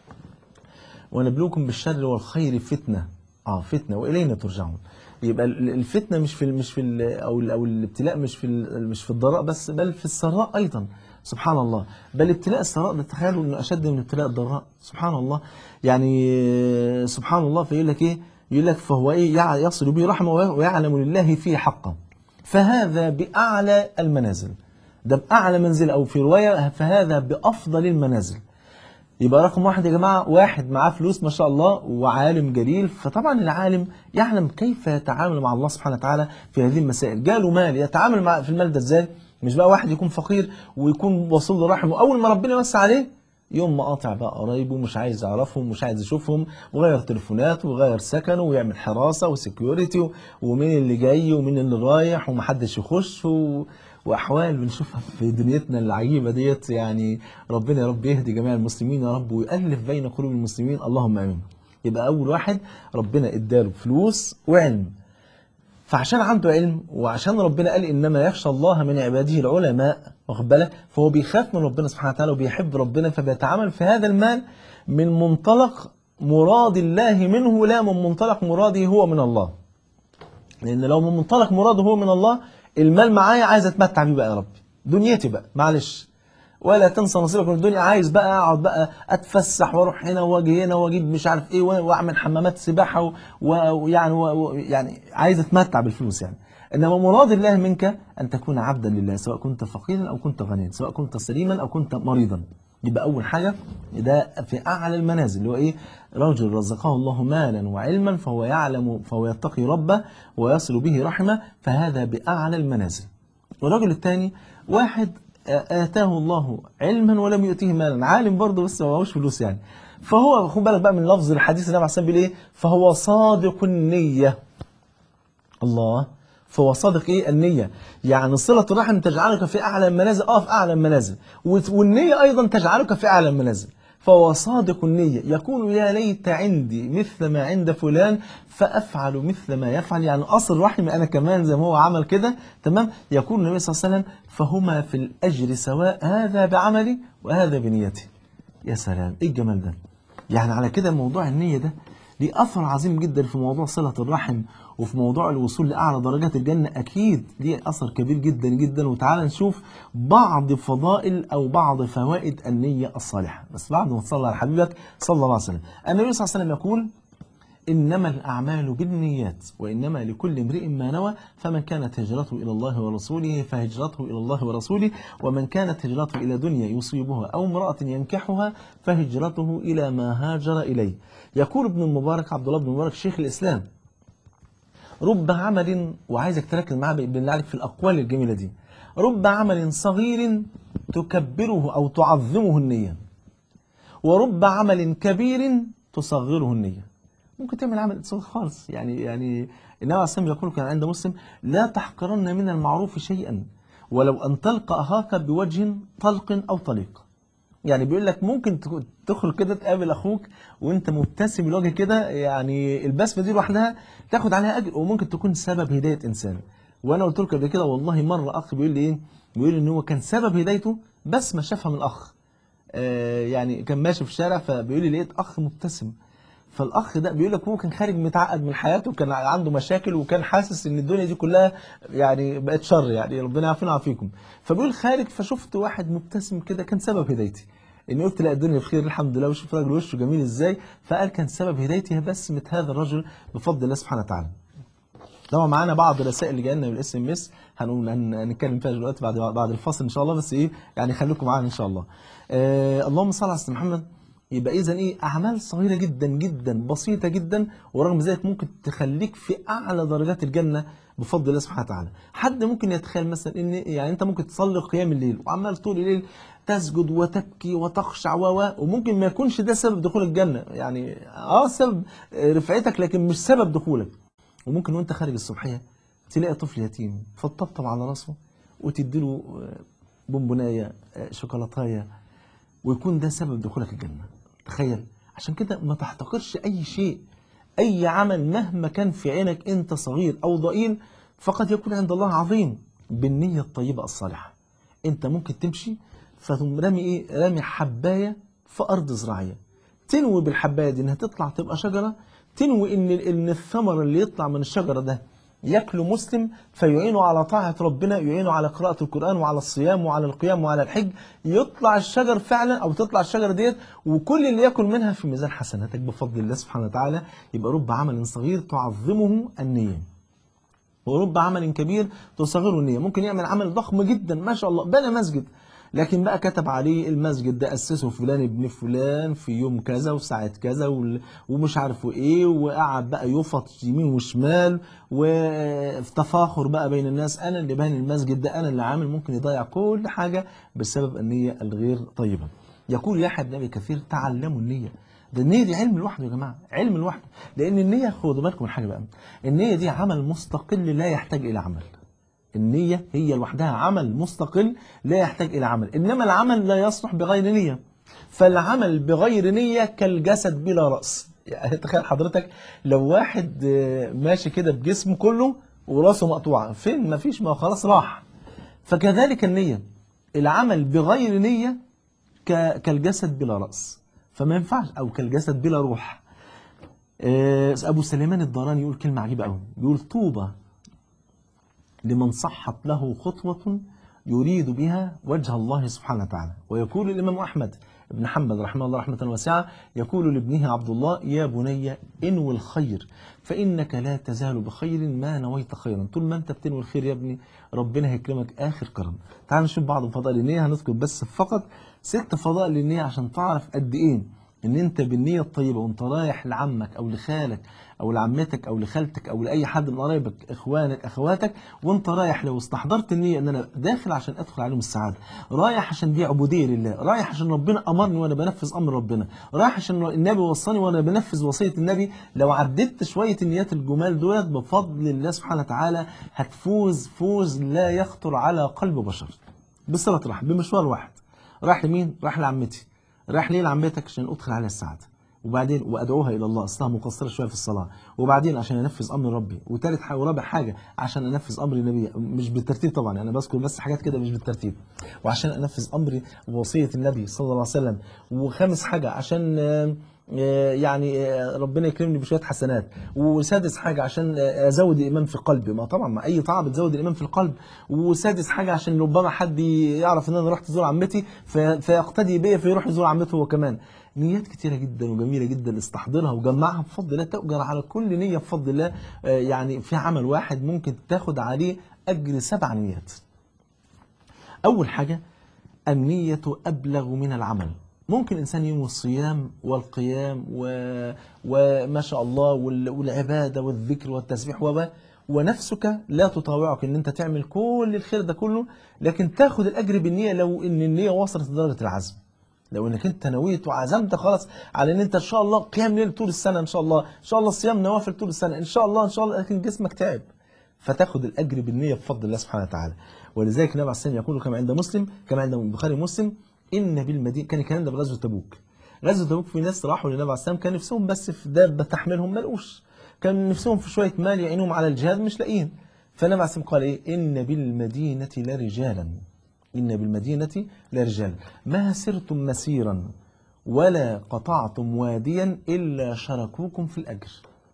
ونبلوكم بالشر والخير فتنه اه فتنه والينا ترجعون يبقى ال- الفتنه مش في ال- مش في ال- او ال- او الابتلاء مش في ال- مش في الضراء بس بل في السراء ايضا سبحان الله بل ابتلاء السراء ده تخيلوا انه اشد من ابتلاء الضراء سبحان الله يعني آه، سبحان الله فيقول لك ايه يقول لك فهو ايه يع- يصل به رحمه ويعلم لله فيه حقا فهذا باعلى المنازل ده باعلى منزل او في روايه فهذا بافضل المنازل يبقى رقم واحد يا جماعة واحد معاه فلوس ما شاء الله وعالم جليل فطبعا العالم يعلم كيف يتعامل مع الله سبحانه وتعالى في هذه المسائل جاله مال يتعامل مع في المال ده ازاي مش بقى واحد يكون فقير ويكون واصل له رحمه اول ما ربنا يوسع عليه يوم ما قاطع بقى قرايبه مش عايز يعرفهم مش عايز يشوفهم وغير تليفوناته وغير سكنه ويعمل حراسه وسكيورتي ومين اللي جاي ومين اللي رايح ومحدش يخش و... واحوال بنشوفها في دنيتنا العجيبه ديت يعني ربنا يا رب يهدي جميع المسلمين يا رب ويؤلف بين قلوب المسلمين اللهم امين يبقى اول واحد ربنا اداله فلوس وعلم فعشان عنده علم وعشان ربنا قال انما يخشى الله من عباده العلماء واخد بالك فهو بيخاف من ربنا سبحانه وتعالى وبيحب ربنا فبيتعامل في هذا المال من منطلق مراد الله منه لا من منطلق مراده هو من الله لان لو من منطلق مراده هو من الله المال معايا عايز اتمتع بيه بقى يا ربي دنيتي بقى معلش ولا تنسى نصيبك من الدنيا عايز بقى اقعد بقى اتفسح واروح هنا واجي هنا واجيب مش عارف ايه واعمل حمامات سباحه و- و- ويعني و- و- يعني عايز اتمتع بالفلوس يعني انما مراد الله منك ان تكون عبدا لله سواء كنت فقيرا او كنت غنيا سواء كنت سليما او كنت مريضا يبقى اول حاجه ده في اعلى المنازل اللي هو ايه رجل رزقه الله مالا وعلما فهو يعلم فهو يتقي ربه ويصل به رحمه فهذا باعلى المنازل والرجل الثاني واحد آتاه الله علما ولم يؤتيه مالا عالم برضه بس ما معهوش فلوس يعني فهو خد بالك بقى من لفظ الحديث النبي عليه الصلاه والسلام بيقول ايه فهو صادق النيه الله فهو صادق ايه النية يعني صلة الرحم تجعلك في أعلى المنازل اه في أعلى المنازل وت- والنية أيضا تجعلك في أعلى المنازل فهو صادق النية يقول يا ليت عندي مثل ما عند فلان فأفعل مثل ما يفعل يعني أصل رحمي أنا كمان زي ما هو عمل كده تمام يقول النبي صلى الله عليه وسلم فهما في الأجر سواء هذا بعملي وهذا بنيتي يا سلام ايه الجمال ده يعني على كده موضوع النية ده ليه أثر عظيم جدا في موضوع صلة الرحم وفي موضوع الوصول لأعلى درجات الجنة أكيد ليه أثر كبير جدا جدا وتعالى نشوف بعض فضائل أو بعض فوائد النية الصالحة بس بعد ما تصلى على حبيبك صلى الله عليه وسلم النبي صلى الله عليه وسلم يقول إنما الأعمال بالنيات وإنما لكل امرئ ما نوى فمن كانت هجرته إلى الله ورسوله فهجرته إلى الله ورسوله ومن كانت هجرته إلى دنيا يصيبها أو امرأة ينكحها فهجرته إلى ما هاجر إليه يقول ابن المبارك عبد الله بن المبارك شيخ الإسلام رب عمل وعايزك تركز معاه بالله عليك في الأقوال الجميلة دي رب عمل صغير تكبره أو تعظمه النية ورب عمل كبير تصغره النية ممكن تعمل عمل صغير خالص يعني يعني النبي عليه الصلاة يقول كان عند مسلم لا تحقرن من المعروف شيئا ولو أن تلقى أخاك بوجه طلق أو طليق يعني بيقول لك ممكن تك- تخرج كده تقابل اخوك وانت مبتسم الوجه كده يعني البسمه دي لوحدها تاخد عليها اجر وممكن تكون سبب هدايه انسان وانا قلت لك قبل كده والله مره اخ بيقول لي ايه بيقول لي ان هو كان سبب هدايته بسمه شافها من اخ آه يعني كان ماشي في الشارع فبيقول لي لقيت اخ مبتسم فالاخ ده بيقول لك هو كان خارج متعقد من حياته وكان عنده مشاكل وكان حاسس ان الدنيا دي كلها يعني بقت شر يعني ربنا يعافينا ويعافيكم فبيقول خارج فشفت واحد مبتسم كده كان سبب هدايتي اني قلت لا الدنيا بخير الحمد لله وشوف راجل وشه جميل ازاي فقال كان سبب هدايتي هي بسمه هذا الرجل بفضل الله سبحانه وتعالى طبعا معانا بعض الرسائل اللي جايه لنا من الاس ام اس هنقول هن- هنتكلم فيها دلوقتي بعد بعد الفاصل ان شاء الله بس ايه يعني خليكم معانا ان شاء الله. آه اللهم صل على سيدنا محمد يبقى اذا ايه اعمال صغيره جدا جدا بسيطه جدا ورغم ذلك ممكن تخليك في اعلى درجات الجنه بفضل الله سبحانه وتعالى. حد ممكن يتخيل مثلا ان يعني انت ممكن تصلي قيام الليل وعمال طول الليل تسجد وتبكي وتخشع و و- وممكن ما يكونش ده سبب دخول الجنه يعني اه سبب رفعتك لكن مش سبب دخولك. وممكن وانت خارج الصبحيه تلاقي طفل يتيم فتطبطب على راسه وتديله آه، بونبونايه آه، شوكولاتايه ويكون ده سبب دخولك الجنه تخيل عشان كده ما تحتقرش اي شيء اي عمل مهما كان في عينك انت صغير او ضئيل فقد يكون عند الله عظيم بالنيه الطيبه الصالحه انت ممكن تمشي فتقوم رامي ايه رامي حبايه في ارض زراعيه تنوي بالحبايه دي انها تطلع تبقى شجره تنوي ان ان الثمر اللي يطلع من الشجره ده ياكله مسلم فيعينه على طاعه ربنا يعينه على قراءه القران وعلى الصيام وعلى القيام وعلى الحج يطلع الشجر فعلا او تطلع الشجره ديت وكل اللي ياكل منها في ميزان حسناتك بفضل الله سبحانه وتعالى يبقى رب عمل صغير تعظمه النيه ورب عمل كبير تصغره النية ممكن يعمل عمل ضخم جدا ما شاء الله بنى مسجد لكن بقى كتب عليه المسجد ده أسسه فلان ابن فلان في يوم كذا وساعة كذا وال- ومش عارفه ايه وقعد بقى يفط يمين وشمال وفي تفاخر بقى بين الناس انا اللي باني المسجد ده انا اللي عامل ممكن يضيع كل حاجة بسبب النية الغير طيبة يقول يحيى بن ابي كثير تعلموا النية ده النية دي علم لوحده يا جماعة علم لوحده لأن النية خدوا بالكم من حاجة بقى النية دي عمل مستقل لا يحتاج إلى عمل النية هي لوحدها عمل مستقل لا يحتاج إلى عمل إنما العمل لا يصلح بغير نية فالعمل بغير نية كالجسد بلا رأس يعني تخيل حضرتك لو واحد آه، ماشي كده بجسمه كله وراسه مقطوعة فين مفيش ما هو خلاص راح فكذلك النية العمل بغير نية ك- كالجسد بلا رأس فما ينفعش أو كالجسد بلا روح آه، أبو سليمان الداراني يقول كلمة عجيبة أوي بيقول طوبى لمن صحت له خطوة يريد بها وجه الله سبحانه وتعالى ويقول الإمام أحمد بن حنبل رحمه الله رحمة واسعة يقول لابنه عبد الله يا بني انوي الخير فإنك لا تزال بخير ما نويت خيرا طول ما أنت بتنوي الخير يا ابني ربنا هيكرمك آخر كرم تعال نشوف بعض فضائل النية هنذكر بس فقط ست فضائل النية عشان تعرف قد إيه ان انت بالنيه الطيبه وانت رايح لعمك او لخالك او لعمتك او لخالتك او لاي حد من قرايبك اخوانك اخواتك وانت رايح لو استحضرت النيه ان انا داخل عشان ادخل عليهم السعاده رايح عشان دي عبوديه لله رايح عشان ربنا امرني وانا بنفذ امر ربنا رايح عشان النبي وصاني وانا بنفذ وصيه النبي لو عديت شويه النيات الجمال دولت بفضل الله سبحانه وتعالى هتفوز فوز لا يخطر على قلب بشر بصله رحم بمشوار واحد راح لمين راح لعمتي رايح ليه لعمتك عشان ادخل عليها السعاده وبعدين وادعوها الى الله اصلها مقصره شويه في الصلاه وبعدين عشان انفذ امر ربي وثالث حاجه ورابع حاجه عشان انفذ امر النبي مش بالترتيب طبعا انا بذكر بس حاجات كده مش بالترتيب وعشان انفذ امر ووصيه النبي صلى الله عليه وسلم وخامس حاجه عشان آه، آه، يعني آه، ربنا يكرمني بشويه حسنات وسادس حاجه عشان آه، ازود الايمان في قلبي ما طبعا ما اي طاعه بتزود الايمان في القلب وسادس حاجه عشان ربما حد يعرف ان انا رحت ازور عمتي في- فيقتدي بيا فيروح يزور عمته هو كمان نيات كتيره جدا وجميله جدا استحضرها وجمعها بفضل الله تؤجر على كل نيه بفضل الله آه، يعني في عمل واحد ممكن تاخد عليه اجر سبع نيات أول حاجة النية أبلغ من العمل ممكن إنسان يوم الصيام والقيام و... وما شاء الله وال... والعبادة والذكر والتسبيح و ونفسك لا تطاوعك ان انت تعمل كل الخير ده كله لكن تاخد الاجر بالنيه لو ان النيه وصلت لدرجه العزم لو انك انت نويت وعزمت خلاص على ان انت ان شاء الله قيام ليل طول السنه ان شاء الله ان شاء الله صيام نوافل طول السنه ان شاء الله ان شاء الله لكن جسمك تعب فتاخد الاجر بالنيه بفضل الله سبحانه وتعالى ولذلك النبي عليه الصلاه يقول كما عند مسلم كما عند البخاري ومسلم ان بالمدينه كان الكلام ده بغزوه تبوك غزوه تبوك في ناس راحوا للنبي عليه الصلاه كان نفسهم بس في دابه تحملهم ما لقوش كان نفسهم في شويه مال يعينهم على الجهاد مش لاقيين فالنبي عليه الصلاه قال ايه ان بالمدينه لرجالا إن بالمدينة لرجال ما سرتم مسيرا ولا قطعتم واديا إلا شركوكم في الأجر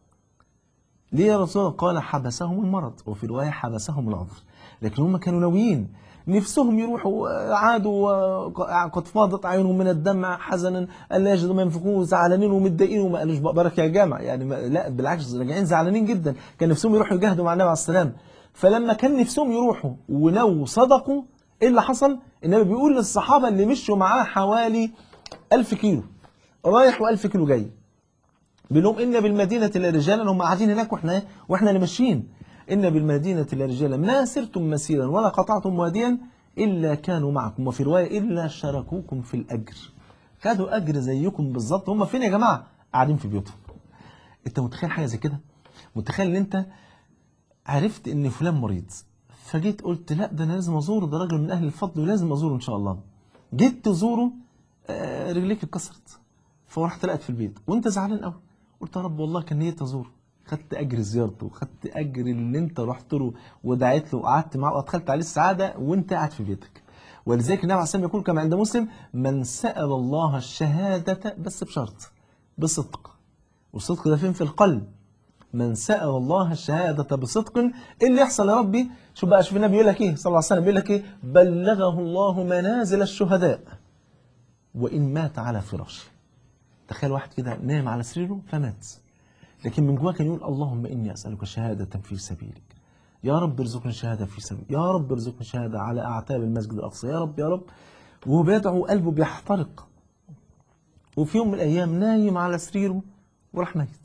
ليه يا رسول الله قال حبسهم المرض وفي رواية حبسهم العذر لكن هم كانوا ناويين نفسهم يروحوا عادوا قد فاضت عينهم من الدمع حزنا الا يجدوا ما ينفقون زعلانين ومتضايقين وما قالوش بقبرك يا جامع يعني ما لا بالعكس راجعين زعلانين جدا كان نفسهم يروحوا يجاهدوا مع النبي عليه السلام فلما كان نفسهم يروحوا ونو صدقوا ايه اللي حصل؟ النبي بيقول للصحابه اللي مشوا معاه حوالي 1000 كيلو رايح و1000 كيلو جاي بيقول لهم ان بالمدينه لرجالا هم قاعدين هناك واحنا واحنا اللي ماشيين ان بالمدينه لرجالا ما سرتم مسيرا ولا قطعتم واديا الا كانوا معكم وفي روايه الا شاركوكم في الاجر خدوا اجر زيكم بالظبط هم فين يا جماعه؟ قاعدين في بيوتهم انت متخيل حاجه زي كده؟ متخيل ان انت عرفت ان فلان مريض فجيت قلت لا ده انا لازم ازوره ده راجل من اهل الفضل ولازم ازوره ان شاء الله جيت تزوره آه، رجليك اتكسرت فرحت لقيت في البيت وانت زعلان قوي قلت يا رب والله كان نيتي ازوره خدت اجر زيارته خدت اجر اللي انت رحت له ودعيت له وقعدت معاه وادخلت عليه السعاده وانت قاعد في بيتك ولذلك النبي عليه الصلاه يقول كما عند مسلم من سال الله الشهاده بس بشرط بصدق والصدق ده فين في القلب من سأل الله الشهادة بصدق إيه اللي يحصل يا ربي شوف بقى شوف النبي يقول لك إيه صلى الله عليه وسلم بيقول لك إيه بلغه الله منازل الشهداء وإن مات على فراشه تخيل واحد كده نام على سريره فمات لكن من جواه كان يقول اللهم إني أسألك شهادة في سبيلك يا رب ارزقني شهادة في سبيلك يا رب ارزقني شهادة على أعتاب المسجد الأقصى يا رب يا رب وهو بيدعو قلبه بيحترق وفي يوم من الأيام نايم على سريره وراح ميت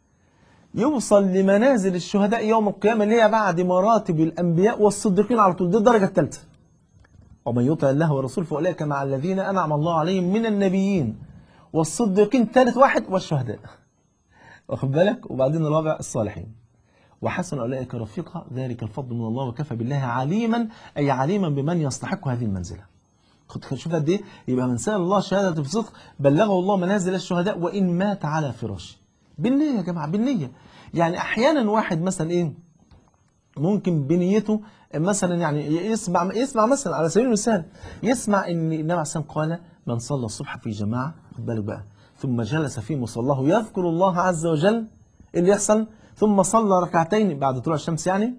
يوصل لمنازل الشهداء يوم القيامة اللي هي بعد مراتب الأنبياء والصديقين على طول دي الدرجة الثالثة ومن يطع الله ورسوله فأولئك مع الذين أنعم الله عليهم من النبيين والصديقين ثالث واحد والشهداء واخد بالك وبعدين الرابع الصالحين وحسن أولئك رفيقا ذلك الفضل من الله وكفى بالله عليما أي عليما بمن يستحق هذه المنزلة خد شوف قد ايه يبقى من سأل الله شهادة بصدق بلغه الله منازل الشهداء وإن مات على فراشه بالنية يا جماعة بالنية يعني أحيانا واحد مثلا إيه ممكن بنيته مثلا يعني يسمع يسمع مثلا على سبيل المثال يسمع ان النبي عليه الصلاه قال من صلى الصبح في جماعه خد بالك بقى ثم جلس في مصلاه يذكر الله عز وجل إيه اللي يحصل ثم صلى ركعتين بعد طلوع الشمس يعني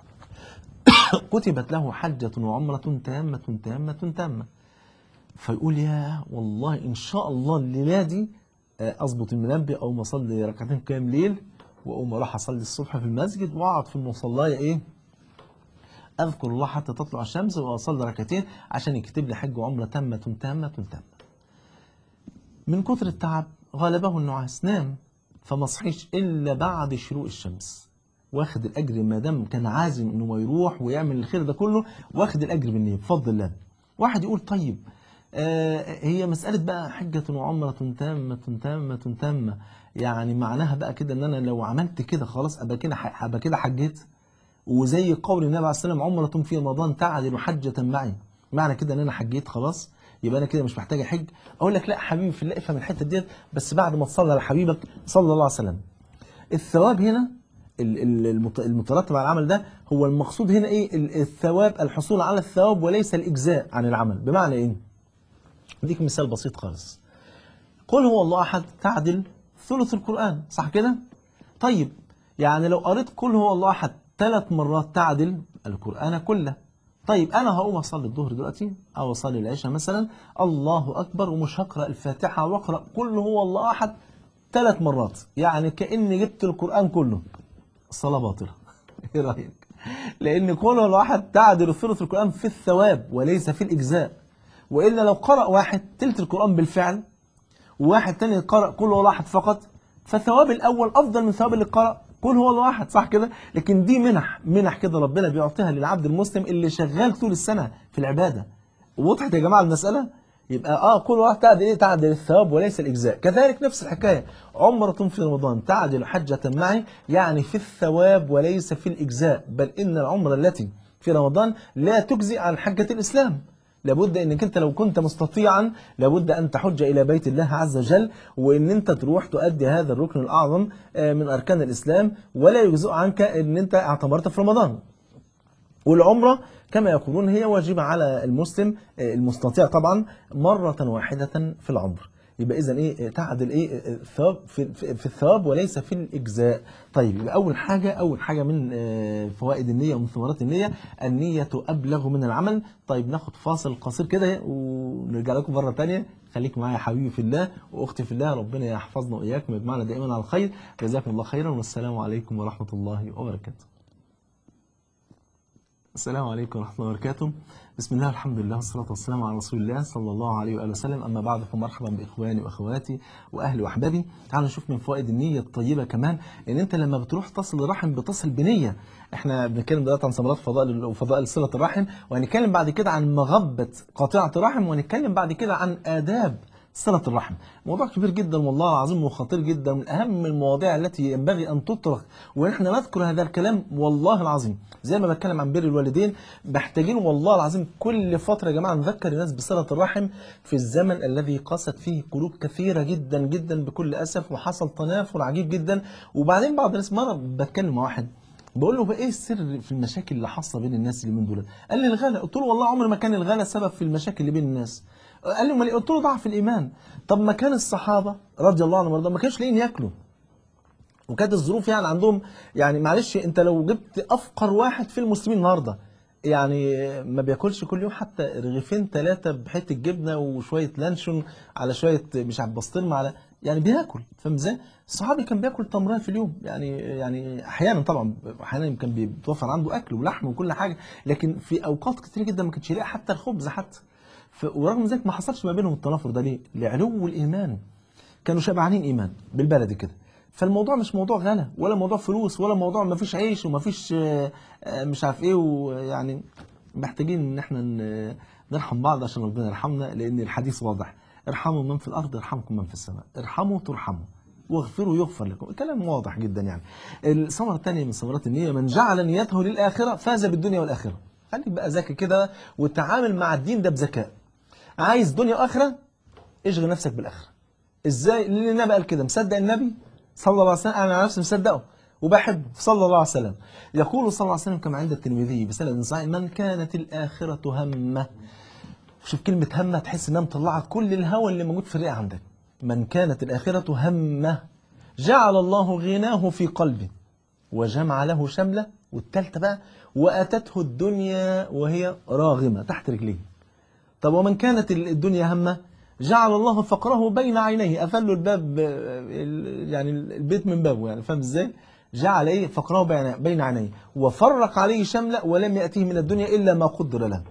كتبت له حجة وعمرة تامة تامة تامة فيقول يا والله إن شاء الله الليلة دي أظبط المنبه أو ما أصلي ركعتين قيام ليل وأقوم أروح أصلي الصبح في المسجد وأقعد في المصلاية إيه أذكر الله حتى تطلع الشمس وأصلي ركعتين عشان يكتب لي حج وعمرة تامة تامة تامة من كثر التعب غلبه النعاس نام فما صحيش إلا بعد شروق الشمس واخد الأجر ما دام كان عازم إنه ما يروح ويعمل الخير ده كله واخد الأجر بالنية بفضل الله واحد يقول طيب آه هي مسألة بقى حجة وعمرة تامة تامة تامة يعني معناها بقى كده ان انا لو عملت كده خلاص ابقى كده ابقى كده حجيت وزي قول النبي عليه الصلاه والسلام عمرة في رمضان تعدل حجة معي معنى كده ان انا حجيت خلاص يبقى انا كده مش محتاج احج اقول لك لا حبيبي في الله افهم الحته ديت بس بعد ما تصلي على حبيبك صلى الله عليه وسلم الثواب هنا المترتب على العمل ده هو المقصود هنا ايه الثواب الحصول على الثواب وليس الاجزاء عن العمل بمعنى ايه اديك مثال بسيط خالص قل هو الله احد تعدل ثلث القران صح كده طيب يعني لو قريت قل هو الله احد ثلاث مرات تعدل القران كله طيب انا هقوم اصلي الظهر دلوقتي او اصلي العشاء مثلا الله اكبر ومش هقرا الفاتحه واقرا قل هو الله احد ثلاث مرات يعني كاني جبت القران كله الصلاه باطله ايه رايك لان قل هو الله احد تعدل ثلث القران في الثواب وليس في الاجزاء والا لو قرأ واحد تلت القرآن بالفعل وواحد تاني قرأ قل هو الله احد فقط فثواب الاول افضل من ثواب اللي قرأ قل هو الله احد صح كده لكن دي منح منح كده ربنا بيعطيها للعبد المسلم اللي شغال طول السنة في العبادة وضحت يا جماعة المسألة يبقى اه كل واحد تعدل ايه تعدل الثواب وليس الاجزاء كذلك نفس الحكايه عمره في رمضان تعدل حجه معي يعني في الثواب وليس في الاجزاء بل ان العمره التي في رمضان لا تجزي عن حجه الاسلام لابد انك انت لو كنت مستطيعا لابد ان تحج الى بيت الله عز وجل وان انت تروح تؤدي هذا الركن الاعظم آه، من اركان الاسلام ولا يجزئ عنك ان انت اعتمرت في رمضان والعمرة كما يقولون هي واجبة على المسلم آه، المستطيع طبعا مرة واحدة في العمر يبقى إذا إيه آه، تعدل إيه آه، الثواب في, في في الثواب وليس في الإجزاء طيب يبقى أول حاجة أول حاجة من آه، فوائد النية ومن ثمرات النية النية أبلغ من العمل طيب ناخد فاصل قصير كده ونرجع لكم مرة تانية خليك معايا يا حبيبي في الله وأختي في الله ربنا يحفظنا وإياكم ويجمعنا دائما على الخير جزاكم الله خيرا والسلام عليكم ورحمة الله وبركاته السلام عليكم ورحمة الله وبركاته بسم الله الحمد لله والصلاة والسلام على رسول الله صلى الله عليه وآله وسلم أما بعد فمرحبا بإخواني وأخواتي وأهلي وأحبابي تعالوا نشوف من فوائد النية الطيبة كمان إن أنت لما بتروح تصل الرحم بتصل بنية إحنا بنتكلم دلوقتي عن ثمرات فضائل وفضائل صلة الرحم وهنتكلم بعد كده عن مغبة قاطعة الرحم وهنتكلم بعد كده عن آداب صلة الرحم موضوع كبير جدا والله العظيم وخطير جدا من أهم المواضيع التي ينبغي أن تطرق ونحن نذكر هذا الكلام والله العظيم زي ما بتكلم عن بر الوالدين محتاجين والله العظيم كل فترة يا جماعة نذكر الناس بصلة الرحم في الزمن الذي قست فيه قلوب كثيرة جدا جدا بكل أسف وحصل تنافر عجيب جدا وبعدين بعض الناس مرة بتكلم مع واحد بقول له بقى ايه السر في المشاكل اللي حاصله بين الناس اللي من دول قال لي الغلا قلت له والله عمر ما كان الغلا سبب في المشاكل اللي بين الناس قال لي امال إيه؟ قلت له ضعف الايمان طب ما كان الصحابه رضي الله عنهم وارضاهم ما كانش لاقيين ياكلوا وكانت الظروف يعني عندهم يعني معلش انت لو جبت افقر واحد في المسلمين النهارده يعني ما بياكلش كل يوم حتى رغيفين ثلاثه بحته جبنه وشويه لانشون على شويه مش عارف بسطرمه على يعني بياكل فاهم ازاي؟ الصحابي كان بياكل تمرين في اليوم يعني يعني احيانا طبعا احيانا كان بيتوفر عنده اكل ولحم وكل حاجه لكن في اوقات كتير جدا ما كانش يلاقي حتى الخبز حتى ف- ورغم ذلك ما حصلش ما بينهم التنافر ده ليه؟ لعلو الايمان كانوا شبعانين ايمان بالبلدي كده فالموضوع مش موضوع غلا ولا موضوع فلوس ولا موضوع ما فيش عيش وما فيش آه، آه، مش عارف ايه ويعني محتاجين ان احنا ن- نرحم بعض عشان ربنا يرحمنا لان الحديث واضح ارحموا من في الارض يرحمكم من في السماء ارحموا ترحموا واغفروا يغفر لكم كلام واضح جدا يعني الثمرة الثانية من ثمرات النية من جعل نيته للآخرة فاز بالدنيا والآخرة خليك بقى ذكي كده وتعامل مع الدين ده بذكاء عايز دنيا وآخرة اشغل نفسك بالآخرة ازاي لان النبي قال كده مصدق النبي صلى الله عليه وسلم انا على نفسي مصدقه وبحبه صلى الله عليه وسلم يقول صلى الله عليه وسلم كما عند الترمذي بسند صحيح من كانت الآخرة همه شوف كلمة همه تحس انها مطلعة كل الهوى اللي موجود في الرئة عندك من كانت الآخرة همه جعل الله غناه في قلبه وجمع له شمله والتالتة بقى وأتته الدنيا وهي راغمة تحت رجليه طب ومن كانت الدنيا همه جعل الله فقره بين عينيه قفل له الباب آه، ال- يعني البيت من بابه يعني فاهم ازاي جعل ايه فقره بين بين عينيه وفرق عليه شمله ولم ياتيه من الدنيا الا ما قدر له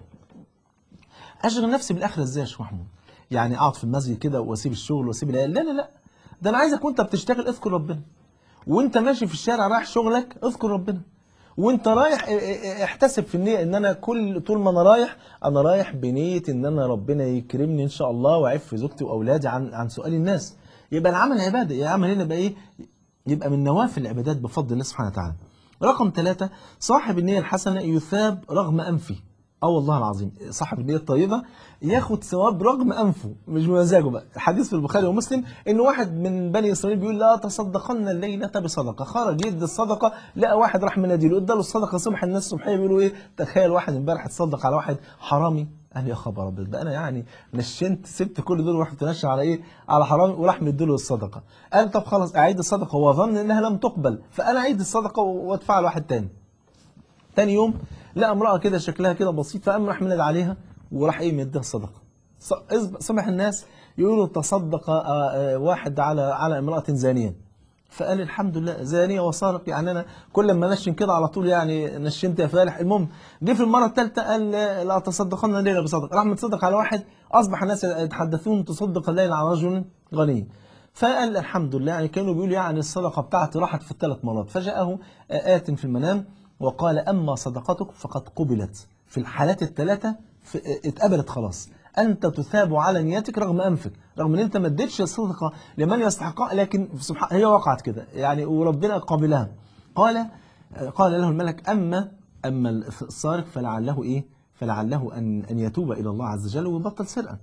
اشغل نفسي بالاخره ازاي يا شيخ محمود يعني اقعد في المسجد كده واسيب الشغل واسيب العيال لا لا لا ده انا عايزك وانت بتشتغل اذكر ربنا وانت ماشي في الشارع رايح شغلك اذكر ربنا وانت رايح اه- اه- احتسب في النية ان انا كل طول ما انا رايح انا رايح بنية ان انا ربنا يكرمني ان شاء الله واعف زوجتي واولادي عن عن سؤال الناس يبقى العمل عبادة يا عمل هنا بقى ايه يبقى من نوافل العبادات بفضل الله سبحانه وتعالى رقم ثلاثة صاحب النية الحسنة يثاب رغم أنفه اه والله العظيم صاحب النية الطيبة ياخد ثواب رغم أنفه مش بمزاجه بقى حديث في البخاري ومسلم إن واحد من بني إسرائيل بيقول لا تصدقن الليلة بصدقة خرج يدي الصدقة لقى واحد راح منادي له اداله الصدقة صبح الناس الصبحية بيقولوا إيه تخيل واحد امبارح اتصدق على واحد حرامي قال يا خبر ابيض ده انا يعني نشنت سبت كل دول ورحت نشن على ايه على حرامي وراح مديله الصدقه قال طب خلاص اعيد الصدقه هو ظن انها لم تقبل فانا اعيد الصدقه وادفع لواحد تاني تاني يوم لقى امرأة كده شكلها كده بسيط فقام راح مناد عليها وراح ايه مديها الصدقة ص- إذ- سمح الناس يقولوا تصدق آه، آه، واحد على على امرأة زانية فقال الحمد لله زانية وسارق يعني انا كل ما نشن كده على طول يعني نشنت يا فالح المهم جه في المرة الثالثة قال آه، لا تصدقن الليلة بصدق راح متصدق على واحد اصبح الناس يتحدثون تصدق الليل على رجل غني فقال الحمد لله يعني كانوا بيقولوا يعني الصدقة بتاعتي راحت في الثلاث مرات فجاءه آت في المنام وقال أما صدقتك فقد قبلت في الحالات الثلاثة في- اتقبلت خلاص انت تثاب على نيتك رغم انفك رغم ان انت ما اديتش الصدقه لمن يستحقها لكن سبحان هي وقعت كده يعني وربنا قبلها قال قال له الملك اما اما السارق فلعله ايه فلعله ان ان يتوب الى الله عز وجل ويبطل سرقه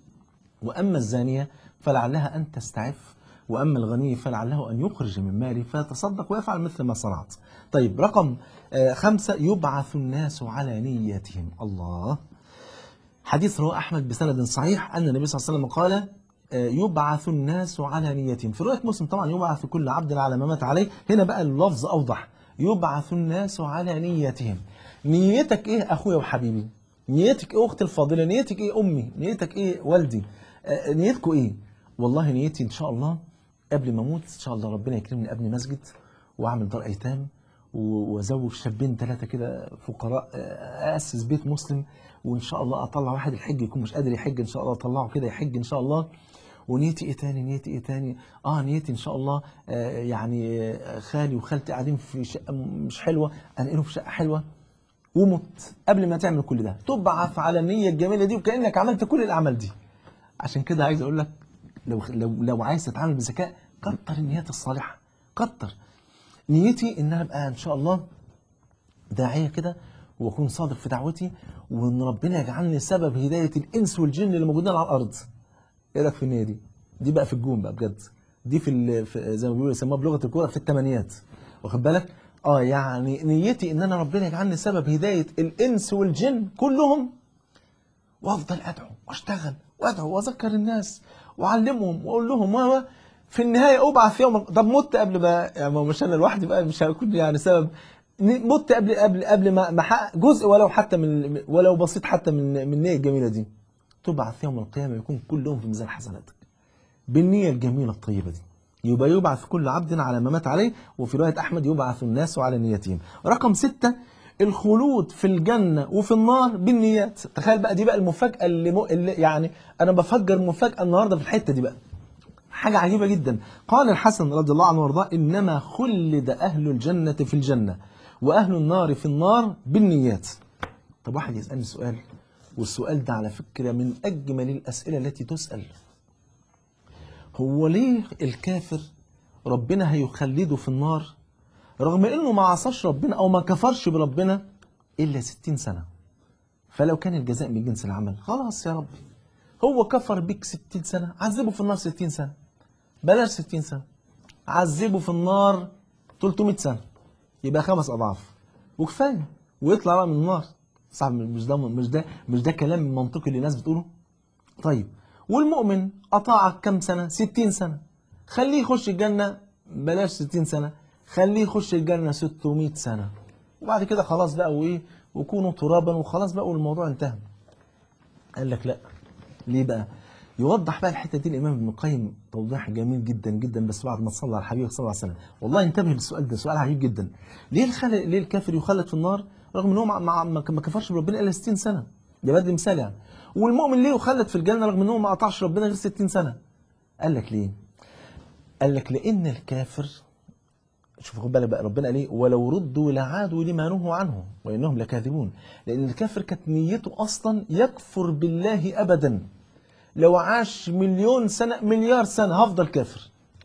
واما الزانيه فلعلها ان تستعف واما الغني فلعله ان يخرج من ماله فيتصدق ويفعل مثل ما صنعت. طيب رقم آه، خمسه يبعث الناس على نيتهم الله. حديث رواه احمد بسند صحيح ان النبي صلى الله عليه وسلم قال آه، يبعث الناس على نيتهم في روايه مسلم طبعا يبعث كل عبد على ما مات عليه هنا بقى اللفظ اوضح يبعث الناس على نيتهم نيتك ايه اخويا وحبيبي نيتك ايه اختي الفاضله نيتك ايه امي نيتك ايه والدي آه، نيتكم ايه والله نيتي ان شاء الله قبل ما اموت ان شاء الله ربنا يكرمني ابني مسجد واعمل دار ايتام و- وازوج شابين ثلاثه كده فقراء آه، اسس بيت مسلم وان شاء الله اطلع واحد الحج يكون مش قادر يحج ان شاء الله اطلعه كده يحج ان شاء الله ونيتي ايه تاني نيتي ايه تاني اه نيتي ان شاء الله آه يعني آه، خالي وخالتي قاعدين في شقه مش حلوه انقلهم في شقه حلوه ومت قبل ما تعمل كل ده تبعث على النيه الجميله دي وكانك عملت كل الاعمال دي عشان كده عايز اقول لك لو لو لو عايز تتعامل بذكاء كتر النيات الصالحه كتر نيتي ان انا ابقى ان شاء الله داعيه كده واكون صادق في دعوتي وان ربنا يجعلني سبب هدايه الانس والجن اللي موجودين على الارض ايه رايك في النيه دي دي بقى في الجون بقى بجد دي في, ال- في زي ما بيقولوا يسموها بلغه الكوره في الثمانيات واخد بالك اه يعني نيتي ان انا ربنا يجعلني سبب هدايه الانس والجن كلهم وافضل ادعو واشتغل وادعو واذكر الناس واعلمهم واقول لهم و في النهايه ابعث يوم طب مت قبل ما يعني ما هو مش انا لوحدي بقى مش هكون يعني سبب ن- مت قبل قبل قبل ما ما احقق جزء ولو حتى من ولو بسيط حتى من من النيه الجميله دي تبعث يوم القيامه يكون كلهم في ميزان حسناتك بالنية الجميلة الطيبة دي يبقى يبعث كل عبد على ما مات عليه وفي رواية أحمد يبعث الناس على نيتهم رقم ستة الخلود في الجنة وفي النار بالنيات تخيل بقى دي بقى المفاجأة اللي, م... اللي يعني أنا بفجر مفاجأة النهاردة في الحتة دي بقى حاجة عجيبة جدا قال الحسن رضي الله عنه وارضاه إنما خلد أهل الجنة في الجنة وأهل النار في النار بالنيات طب واحد يسألني سؤال والسؤال ده على فكرة من أجمل الأسئلة التي تسأل هو ليه الكافر ربنا هيخلده في النار رغم انه ما عصاش ربنا او ما كفرش بربنا الا 60 سنه فلو كان الجزاء من جنس العمل خلاص يا ربي هو كفر بيك 60 سنه عذبه في النار 60 سنه بلاش 60 سنه عذبه في النار 300 سنه يبقى خمس اضعاف وكفايه ويطلع بقى من النار صعب مش ده مش ده مش ده كلام منطقي اللي الناس بتقوله طيب والمؤمن أطاعك كم سنة؟ 60 سنة خليه يخش الجنة بلاش 60 سنة خليه يخش الجنة 600 سنة وبعد كده خلاص بقى وإيه وكونوا ترابا وخلاص بقى والموضوع انتهى قال لك لا ليه بقى؟ يوضح بقى الحته دي الامام ابن القيم توضيح جميل جدا جدا بس بعد ما تصلى على الحبيب صلى الله عليه وسلم والله انتبه للسؤال ده سؤال عجيب جدا ليه الخل... ليه الكافر يخلد في النار رغم ان هو ما, ما... ما كفرش بربنا الا 60 سنه ده بدي مثال يعني والمؤمن ليه يخلد في الجنه رغم ان هو ما قطعش ربنا غير 60 سنه قال لك ليه قال لك لان الكافر شوف خد بالك بقى ربنا قال ايه ولو ردوا لعادوا لما نهوا عنه وانهم لكاذبون لان الكافر كانت نيته اصلا يكفر بالله ابدا لو عاش مليون سنه مليار سنه هفضل كافر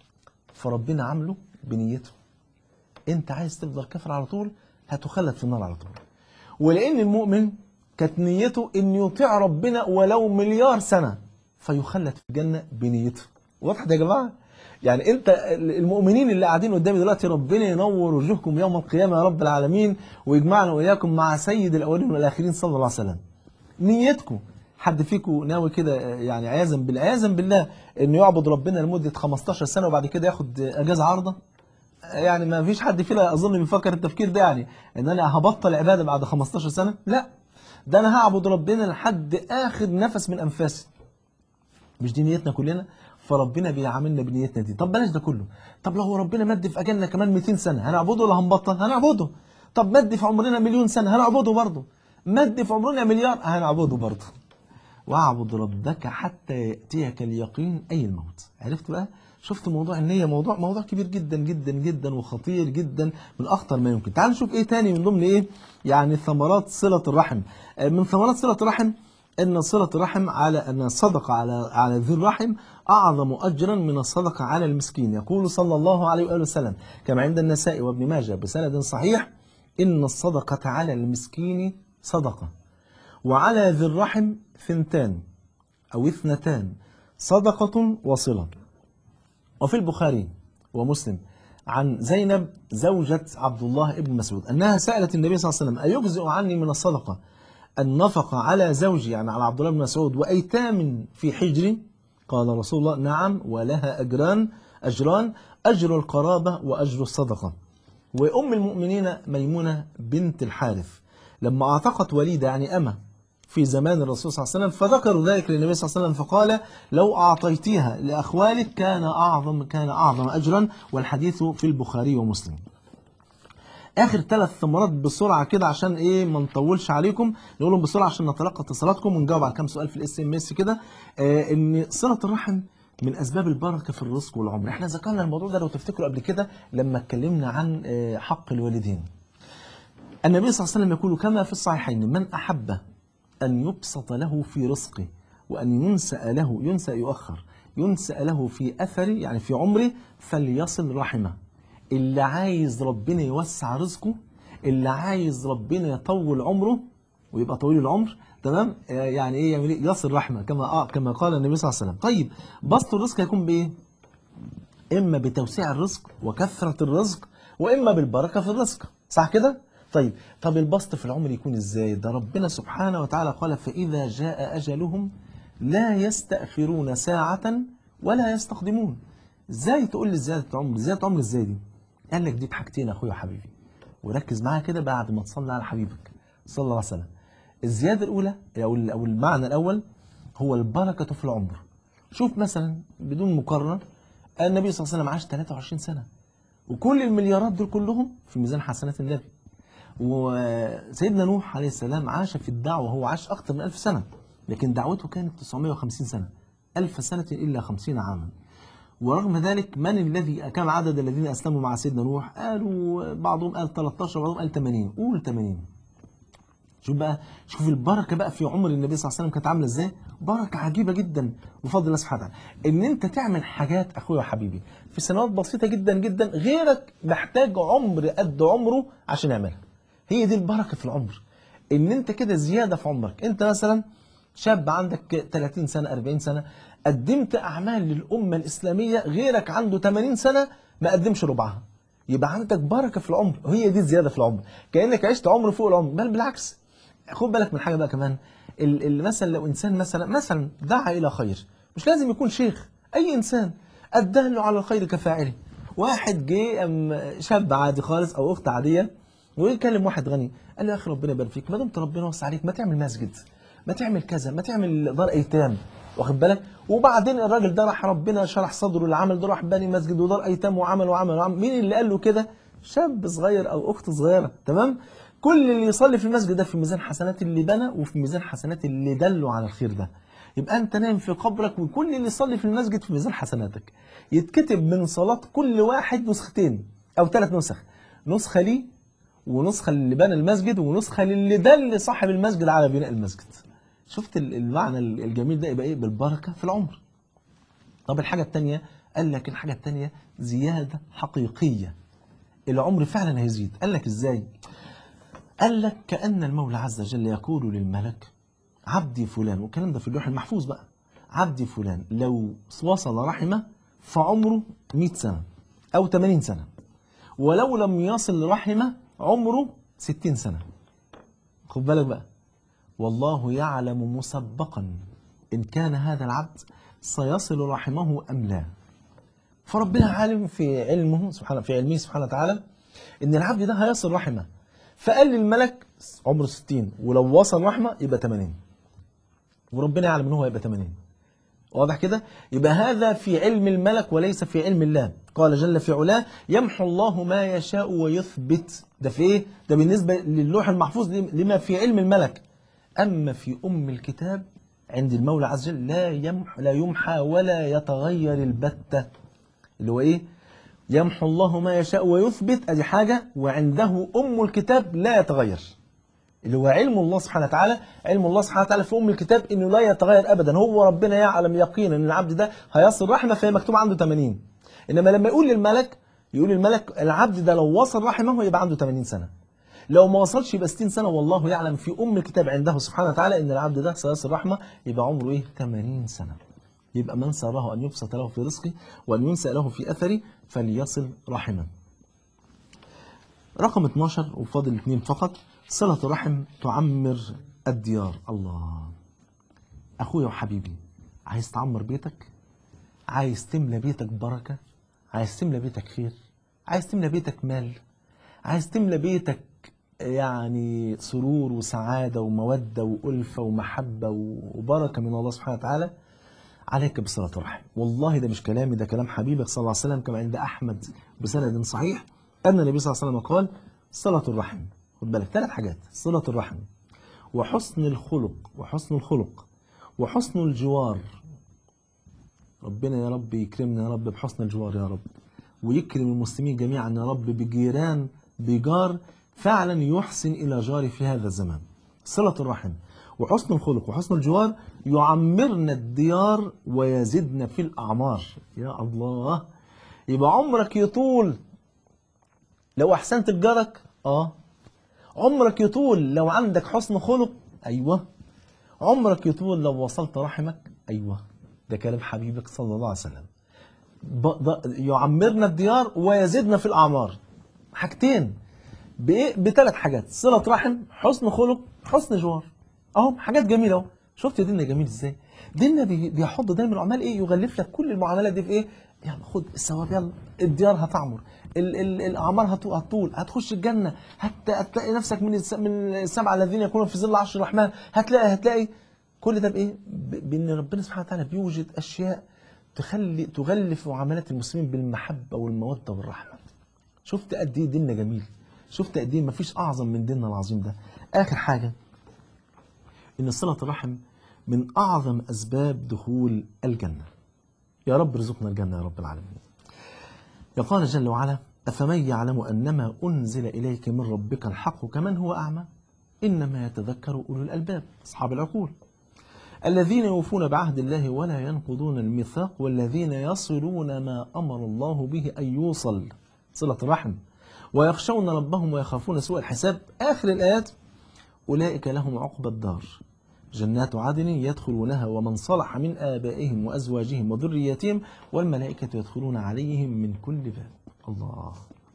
فربنا عامله بنيته انت عايز تفضل كافر على طول هتخلد في النار على طول ولان المؤمن كانت نيته ان يطيع ربنا ولو مليار سنه فيخلد في الجنه بنيته واضح يا جماعه يعني انت المؤمنين اللي قاعدين قدامي دلوقتي ربنا ينور وجوهكم يوم القيامه يا رب العالمين ويجمعنا واياكم مع سيد الاولين والاخرين صلى الله عليه وسلم نيتكم حد فيكم ناوي كده يعني عياذا بالله عياذا بالله انه يعبد ربنا لمده 15 سنه وبعد كده ياخد اجازه عارضه يعني ما فيش حد فينا اظن بيفكر التفكير ده يعني ان انا هبطل عباده بعد 15 سنه لا ده انا هعبد ربنا لحد اخر نفس من انفاسي مش دي نيتنا كلنا فربنا بيعاملنا بنيتنا دي طب بلاش ده كله طب لو ربنا مد في اجلنا كمان 200 سنه هنعبده ولا هنبطل هنعبده طب مد في عمرنا مليون سنه هنعبده برضه مد في عمرنا مليار هنعبده برضه واعبد ربك حتى ياتيك اليقين اي الموت عرفت بقى شفت موضوع النية موضوع موضوع كبير جدا جدا جدا وخطير جدا من اخطر ما يمكن تعال نشوف ايه تاني من ضمن ايه يعني ثمرات صلة الرحم من ثمرات صلة الرحم ان صله الرحم على ان الصدقه على على ذي الرحم اعظم اجرا من الصدقه على المسكين يقول صلى الله عليه واله وسلم كما عند النساء وابن ماجه بسند صحيح ان الصدقه على المسكين صدقه وعلى ذي الرحم ثنتان او اثنتان صدقه وصله وفي البخاري ومسلم عن زينب زوجة عبد الله بن مسعود أنها سألت النبي صلى الله عليه وسلم أيجزئ عني من الصدقة النفقة على زوجي يعني على عبد الله بن مسعود وأيتام في حجري قال رسول الله نعم ولها أجران أجران أجر القرابة وأجر الصدقة وأم المؤمنين ميمونة بنت الحارث لما أعتقت وليدة يعني أمة في زمان الرسول صلى الله عليه وسلم فذكروا ذلك للنبي صلى الله عليه وسلم فقال لو أعطيتيها لأخوالك كان أعظم كان أعظم أجرا والحديث في البخاري ومسلم اخر ثلاث ثمرات بسرعه كده عشان ايه ما نطولش عليكم نقولهم بسرعه عشان نتلقى اتصالاتكم ونجاوب على كام سؤال في الاس ام اس كده آه ان صله الرحم من اسباب البركه في الرزق والعمر احنا ذكرنا الموضوع ده لو تفتكروا قبل كده لما اتكلمنا عن آه حق الوالدين النبي صلى الله عليه وسلم يقول كما في الصحيحين من احب ان يبسط له في رزقه وان ينسأ له ينسأ يؤخر ينسأ له في اثره يعني في عمره فليصل رحمه اللي عايز ربنا يوسع رزقه اللي عايز ربنا يطول عمره ويبقى طويل العمر تمام آه يعني ايه يعمل ايه يصل رحمه كما آه كما قال النبي صلى الله عليه وسلم طيب بسط الرزق هيكون بايه اما بتوسيع الرزق وكثره الرزق واما بالبركه في الرزق صح كده طيب طب البسط في العمر يكون ازاي ده ربنا سبحانه وتعالى قال فاذا جاء اجلهم لا يستاخرون ساعه ولا يستقدمون ازاي تقول لي زياده عمر زياده عمر ازاي دي قال لك دي بحاجتين يا اخويا وحبيبي وركز معايا كده بعد ما تصلي على حبيبك صلى الله عليه وسلم الزياده الاولى او او المعنى الاول هو البركه في العمر شوف مثلا بدون مقارنه النبي صلى الله عليه وسلم عاش 23 سنه وكل المليارات دول كلهم في ميزان حسنات النبي وسيدنا نوح عليه السلام عاش في الدعوه هو عاش اكثر من 1000 سنه لكن دعوته كانت 950 سنه ألف سنة إلا خمسين عاما ورغم ذلك من الذي كم عدد الذين أسلموا مع سيدنا نوح قالوا بعضهم قال 13 وبعضهم قال 80 قول 80 شوف بقى شوف البركة بقى في عمر النبي صلى الله عليه وسلم كانت عاملة ازاي بركة عجيبة جدا بفضل الله سبحانه وتعالى ان انت تعمل حاجات اخويا وحبيبي في سنوات بسيطة جدا جدا غيرك محتاج عمر قد عمره عشان يعملها هي دي البركة في العمر ان انت كده زيادة في عمرك انت مثلا شاب عندك 30 سنة 40 سنة قدمت أعمال للأمة الإسلامية غيرك عنده 80 سنة ما قدمش ربعها يبقى عندك بركة في العمر وهي دي الزيادة في العمر كأنك عشت عمر فوق العمر بل بالعكس خد بالك من حاجة بقى كمان ال- ال- مثلا لو إنسان مثلا مثلا دعا إلى خير مش لازم يكون شيخ أي إنسان الدال على الخير كفاعله واحد جه أم شاب عادي خالص أو أخت عادية ويكلم واحد غني قال له يا أخي ربنا يبارك فيك ما دمت ربنا وسع عليك ما تعمل مسجد ما تعمل كذا ما تعمل دار ايتام واخد بالك وبعدين الراجل ده راح ربنا شرح صدره للعمل ده راح بني مسجد ودار ايتام وعمل وعمل وعمل مين اللي قال له كده شاب صغير او اخت صغيره تمام كل اللي يصلي في المسجد ده في ميزان حسنات اللي بنى وفي ميزان حسنات اللي دلوا على الخير ده يبقى انت نايم في قبرك وكل اللي يصلي في المسجد في ميزان حسناتك يتكتب من صلاه كل واحد نسختين او ثلاث نسخ نسخه ليه ونسخه اللي بنى المسجد ونسخه للي دل صاحب المسجد على بناء المسجد شفت ال- المعنى ال- الجميل ده يبقى ايه بالبركه في العمر طب الحاجه الثانيه قال لك الحاجه الثانيه زياده حقيقيه العمر فعلا هيزيد قال لك ازاي قال لك كان المولى عز وجل يقول للملك عبدي فلان والكلام ده في اللوح المحفوظ بقى عبدي فلان لو وصل رحمه فعمره 100 سنه او 80 سنه ولو لم يصل رحمه عمره 60 سنه خد بالك بقى والله يعلم مسبقا إن كان هذا العبد سيصل رحمه أم لا فربنا عالم في علمه سبحانه في علمه سبحانه وتعالى إن العبد ده هيصل رحمه فقال للملك عمره 60 ولو وصل رحمه يبقى 80 وربنا يعلم إن هو يبقى 80 واضح كده يبقى هذا في علم الملك وليس في علم الله قال جل في علاه يمحو الله ما يشاء ويثبت ده في ايه ده بالنسبه للوح المحفوظ لما في علم الملك اما في ام الكتاب عند المولى عز وجل لا يمحى لا يمحى ولا يتغير البتة اللي هو ايه يمحو الله ما يشاء ويثبت ادي حاجه وعنده ام الكتاب لا يتغير اللي هو علم الله سبحانه وتعالى علم الله سبحانه وتعالى في ام الكتاب انه لا يتغير ابدا هو ربنا يعلم يقينا ان العبد ده هيصل رحمه فهي مكتوب عنده 80 انما لما يقول للملك يقول للملك العبد ده لو وصل رحمه يبقى عنده 80 سنه لو ما وصلش يبقى 60 سنه والله يعلم في ام الكتاب عنده سبحانه وتعالى ان العبد ده سيصل رحمه يبقى عمره ايه 80 سنه يبقى من سره ان يبسط له في رزقه وان ينسى له في اثره فليصل رحمه رقم 12 وفاضل اثنين فقط صلة الرحم تعمر الديار الله أخويا وحبيبي عايز تعمر بيتك عايز تملى بيتك بركة عايز تملى بيتك خير عايز تملى بيتك مال عايز تملى بيتك يعني سرور وسعادة ومودة وألفة ومحبة وبركة من الله سبحانه وتعالى عليك بصلة الرحم والله ده مش كلامي ده كلام حبيبك صلى الله عليه وسلم كما عند أحمد بسند صحيح أن النبي صلى الله عليه وسلم قال صلة الرحم خد بالك ثلاث حاجات صلة الرحم وحسن الخلق وحسن الخلق وحسن الجوار ربنا يا رب يكرمنا يا رب بحسن الجوار يا رب ويكرم المسلمين جميعا يا رب بجيران بجار فعلا يحسن إلى جاري في هذا الزمان صلة الرحم وحسن الخلق وحسن الجوار يعمرنا الديار ويزدنا في الأعمار يا الله يبقى عمرك يطول لو أحسنت لجارك آه عمرك يطول لو عندك حسن خلق أيوة عمرك يطول لو وصلت رحمك أيوة ده كلام حبيبك صلى الله عليه وسلم ب... ب... يعمرنا الديار ويزيدنا في الأعمار حاجتين بإيه؟ بثلاث حاجات صلة رحم حسن خلق حسن جوار أهو حاجات جميلة أهو شفت ديننا جميل إزاي ديننا بي... بيحط دايما العمال إيه يغلف لك كل المعاملات دي في إيه يلا خد الثواب يلا الديار هتعمر ال ال الاعمار هت- هتطول هتخش الجنه هت هتلاقي نفسك من الس- من السبعه الذين يكونون في ظل عرش الرحمن هتلاقي هتلاقي كل ده بايه؟ ب- بان ربنا سبحانه وتعالى بيوجد اشياء تخلي تغلف معاملات المسلمين بالمحبه والموده والرحمه. شفت قد ايه ديننا جميل؟ شفت قد ايه مفيش اعظم من ديننا العظيم ده. اخر حاجه ان صله الرحم من اعظم اسباب دخول الجنه. يا رب ارزقنا الجنه يا رب العالمين. يقال جل وعلا أفمن يعلم أنما أنزل إليك من ربك الحق كمن هو أعمى إنما يتذكر أولو الألباب أصحاب العقول الذين يوفون بعهد الله ولا ينقضون الميثاق والذين يصلون ما أمر الله به أن يوصل صلة الرحم ويخشون ربهم ويخافون سوء الحساب آخر الآيات أولئك لهم عقبى الدار جنات عدن يدخلونها ومن صلح من آبائهم وأزواجهم وذرياتهم والملائكة يدخلون عليهم من كل باب الله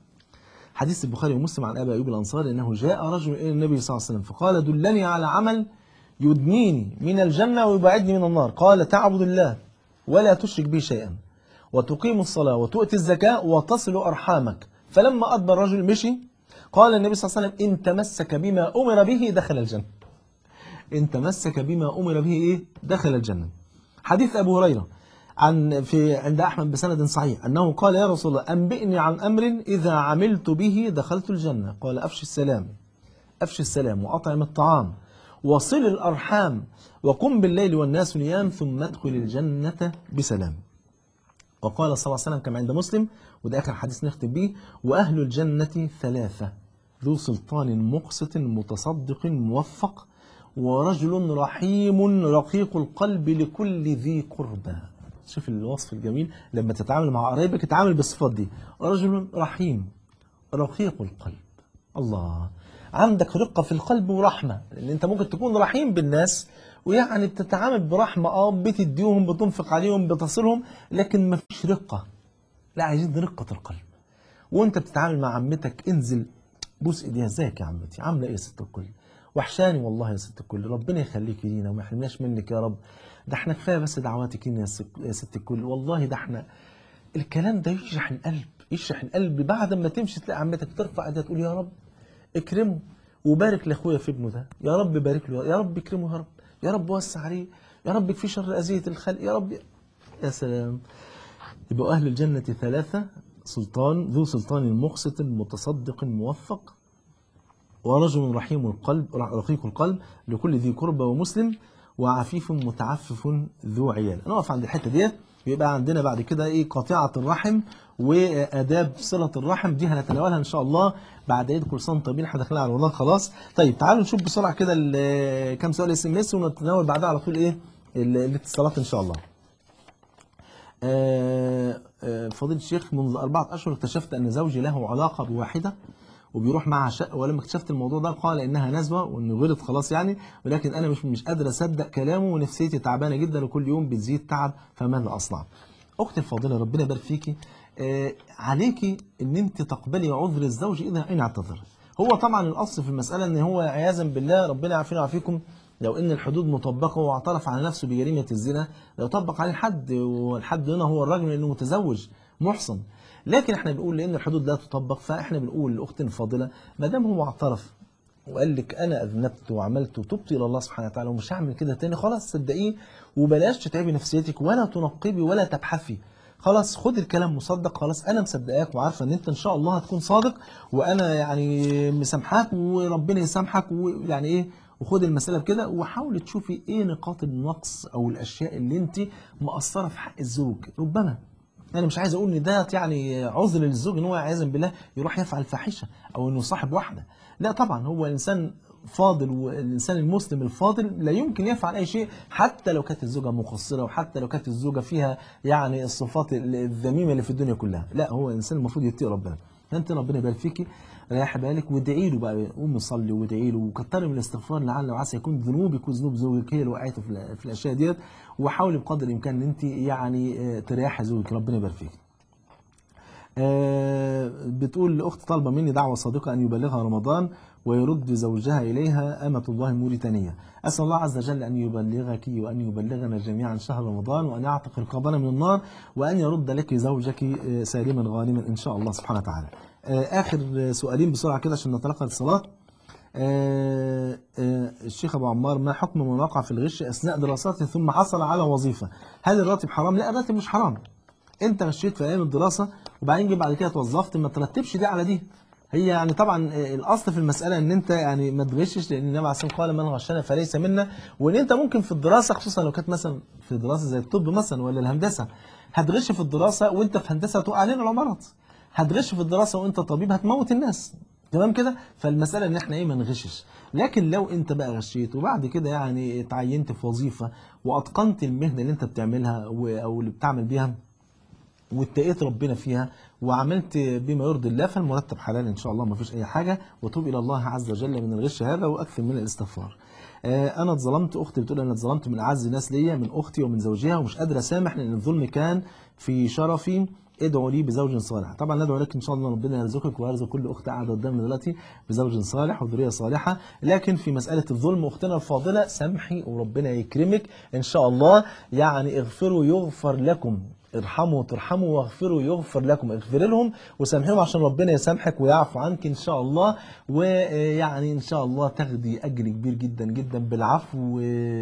حديث البخاري ومسلم عن أبي أيوب الأنصاري أنه جاء رجل إلى النبي صلى الله عليه وسلم فقال دلني على عمل يدنيني من الجنة ويبعدني من النار قال تعبد الله ولا تشرك به شيئا وتقيم الصلاة وتؤتي الزكاة وتصل أرحامك فلما أدبر الرجل مشي قال النبي صلى الله عليه وسلم إن تمسك بما أمر به دخل الجنة إن تمسك بما أمر به إيه دخل الجنة حديث أبو هريرة عن في عند أحمد بسند صحيح أنه قال يا رسول الله أنبئني عن أمر إذا عملت به دخلت الجنة قال أفشي السلام أفشي السلام وأطعم الطعام وصل الأرحام وقم بالليل والناس نيام ثم ادخل الجنة بسلام وقال صلى الله عليه وسلم كما عند مسلم وده آخر حديث نختم به وأهل الجنة ثلاثة ذو سلطان مقسط متصدق موفق ورجل رحيم رقيق القلب لكل ذي قربى شوف الوصف الجميل لما تتعامل مع قرايبك تتعامل بالصفات دي رجل رحيم رقيق القلب الله عندك رقة في القلب ورحمة لأن أنت ممكن تكون رحيم بالناس ويعني بتتعامل برحمة اه بتديهم بتنفق عليهم بتصلهم لكن مفيش رقة لا عايزين رقة القلب وانت بتتعامل مع عمتك انزل بوس ايديها ازيك يا عمتي عامله ايه يا ست الكل وحشاني والله يا ست الكل ربنا يخليك لينا وما يحرمناش منك يا رب ده احنا كفايه بس دعواتك لينا يا ست- يا ست الكل والله ده احنا الكلام ده يشرح القلب يشرح القلب بعد ما تمشي تلاقي عمتك ترفع ايديها تقول يا رب اكرمه وبارك لاخويا في ابنه ده يا رب بارك له يا رب اكرمه يا رب يا رب وسع عليه يا رب اكفي شر اذيه الخلق يا رب يا سلام يبقى أهل الجنة ثلاثة سلطان ذو سلطان مقسط متصدق موفق ورجل رحيم القلب رقيق القلب لكل ذي قربى ومسلم وعفيف متعفف ذو عيال نقف عند الحتة ديت يبقى عندنا بعد كده ايه قاطعة الرحم واداب صله الرحم دي هنتناولها ان شاء الله بعد عيد كل سنه وانتم طيبين احنا داخلين على رمضان خلاص طيب تعالوا نشوف بسرعه كده ال- كام سؤال اس ام اس ونتناول بعدها على طول ايه ال- الاتصالات ان شاء الله آه، آه، فضيلة الشيخ منذ أربعة أشهر اكتشفت أن زوجي له علاقة بواحدة وبيروح معها شقة ولما اكتشفت الموضوع ده قال إنها نزوة وإنه غلط خلاص يعني ولكن أنا مش مش قادر أصدق كلامه ونفسيتي تعبانة جدا وكل يوم بتزيد تعب فماذا أصنع؟ أختي الفاضلة ربنا يبارك فيكي آه، عليكي إن أنت تقبلي عذر الزوج إذا أين اعتذر هو طبعا الأصل في المسألة إن هو عياذا بالله ربنا يعافينا ويعافيكم لو ان الحدود مطبقه واعترف على نفسه بجريمه الزنا لو طبق عليه الحد والحد هنا هو الرجل لانه متزوج محصن لكن احنا بنقول لان الحدود لا تطبق فاحنا بنقول لاختنا الفاضله ما دام هو اعترف وقال لك انا اذنبت وعملت وتبت الى الله سبحانه وتعالى ومش هعمل كده تاني خلاص صدقيه وبلاش تتعبي نفسيتك ولا تنقبي ولا تبحثي خلاص خد الكلام مصدق خلاص انا مصدقاك وعارفه ان انت ان شاء الله هتكون صادق وانا يعني مسامحاك وربنا يسامحك ويعني ايه وخد المسألة بكده وحاولي تشوفي ايه نقاط النقص او الاشياء اللي انت مقصرة في حق الزوج ربما انا مش عايز اقول ان ده يعني عذر للزوج ان هو عياذا بالله يروح يفعل فاحشة او انه صاحب واحدة لا طبعا هو انسان فاضل والانسان المسلم الفاضل لا يمكن يفعل اي شيء حتى لو كانت الزوجه مقصره وحتى لو كانت الزوجه فيها يعني الصفات الذميمه اللي في الدنيا كلها لا هو انسان المفروض يتقي ربنا انت ربنا يبارك فيكي ريح بالك وادعي له بقى قومي صلي وادعي له وكتري من الاستغفار لعل وعسى يكون ذنوبك وذنوب زوجك هي اللي وقعت في ال- في الاشياء ديت وحاولي بقدر الامكان ان انت يعني آه، تريحي زوجك ربنا يبارك فيك. آه، بتقول لاخت طالبه مني دعوه صادقه ان يبلغها رمضان ويرد زوجها اليها امه الله الموريتانيه. اسال الله عز وجل ان يبلغك وان يبلغنا جميعا شهر رمضان وان يعتق رقابنا من النار وان يرد لك زوجك آه، سالما غانما ان شاء الله سبحانه وتعالى. آه، اخر سؤالين بسرعه كده عشان نتلقى الاتصالات. آه، آه، الشيخ ابو عمار ما حكم من وقع في الغش اثناء دراسته ثم حصل على وظيفه؟ هل الراتب حرام؟ لا الراتب مش حرام. انت غشيت في ايام الدراسه وبعدين جه بعد كده اتوظفت ما ترتبش دي على دي هي يعني طبعا آه، الاصل في المساله ان انت يعني ما تغشش لان النبي عليه الصلاه والسلام قال من غشنا فليس منا وان انت ممكن في الدراسه خصوصا لو كانت مثلا في دراسه زي الطب مثلا ولا الهندسه هتغش في الدراسه وانت في هندسه هتوقع علينا العمارات هتغش في الدراسه وانت طبيب هتموت الناس تمام كده فالمساله ان احنا ايه ما نغشش لكن لو انت بقى غشيت وبعد كده يعني اتعينت في وظيفه واتقنت المهنه اللي انت بتعملها و- او اللي بتعمل بيها واتقيت ربنا فيها وعملت بما يرضي الله فالمرتب حلال ان شاء الله ما فيش اي حاجه وتوب الى الله عز وجل من الغش هذا واكثر من الاستغفار. آه، انا اتظلمت اختي بتقول انا اتظلمت من اعز الناس ليا من اختي ومن زوجها ومش قادره اسامح لان الظلم كان في شرفي ادعوا لي بزوج صالح طبعا ندعو لك ان شاء الله ربنا يرزقك ويرزق كل اخت قاعده قدامنا دلوقتي بزوج صالح وذريه صالحه لكن في مساله الظلم اختنا الفاضله سامحي وربنا يكرمك ان شاء الله يعني اغفروا يغفر لكم ارحموا ترحموا واغفروا يغفر لكم اغفر لهم وسامحيهم عشان ربنا يسامحك ويعفو عنك ان شاء الله ويعني ان شاء الله تاخدي اجر كبير جدا جدا بالعفو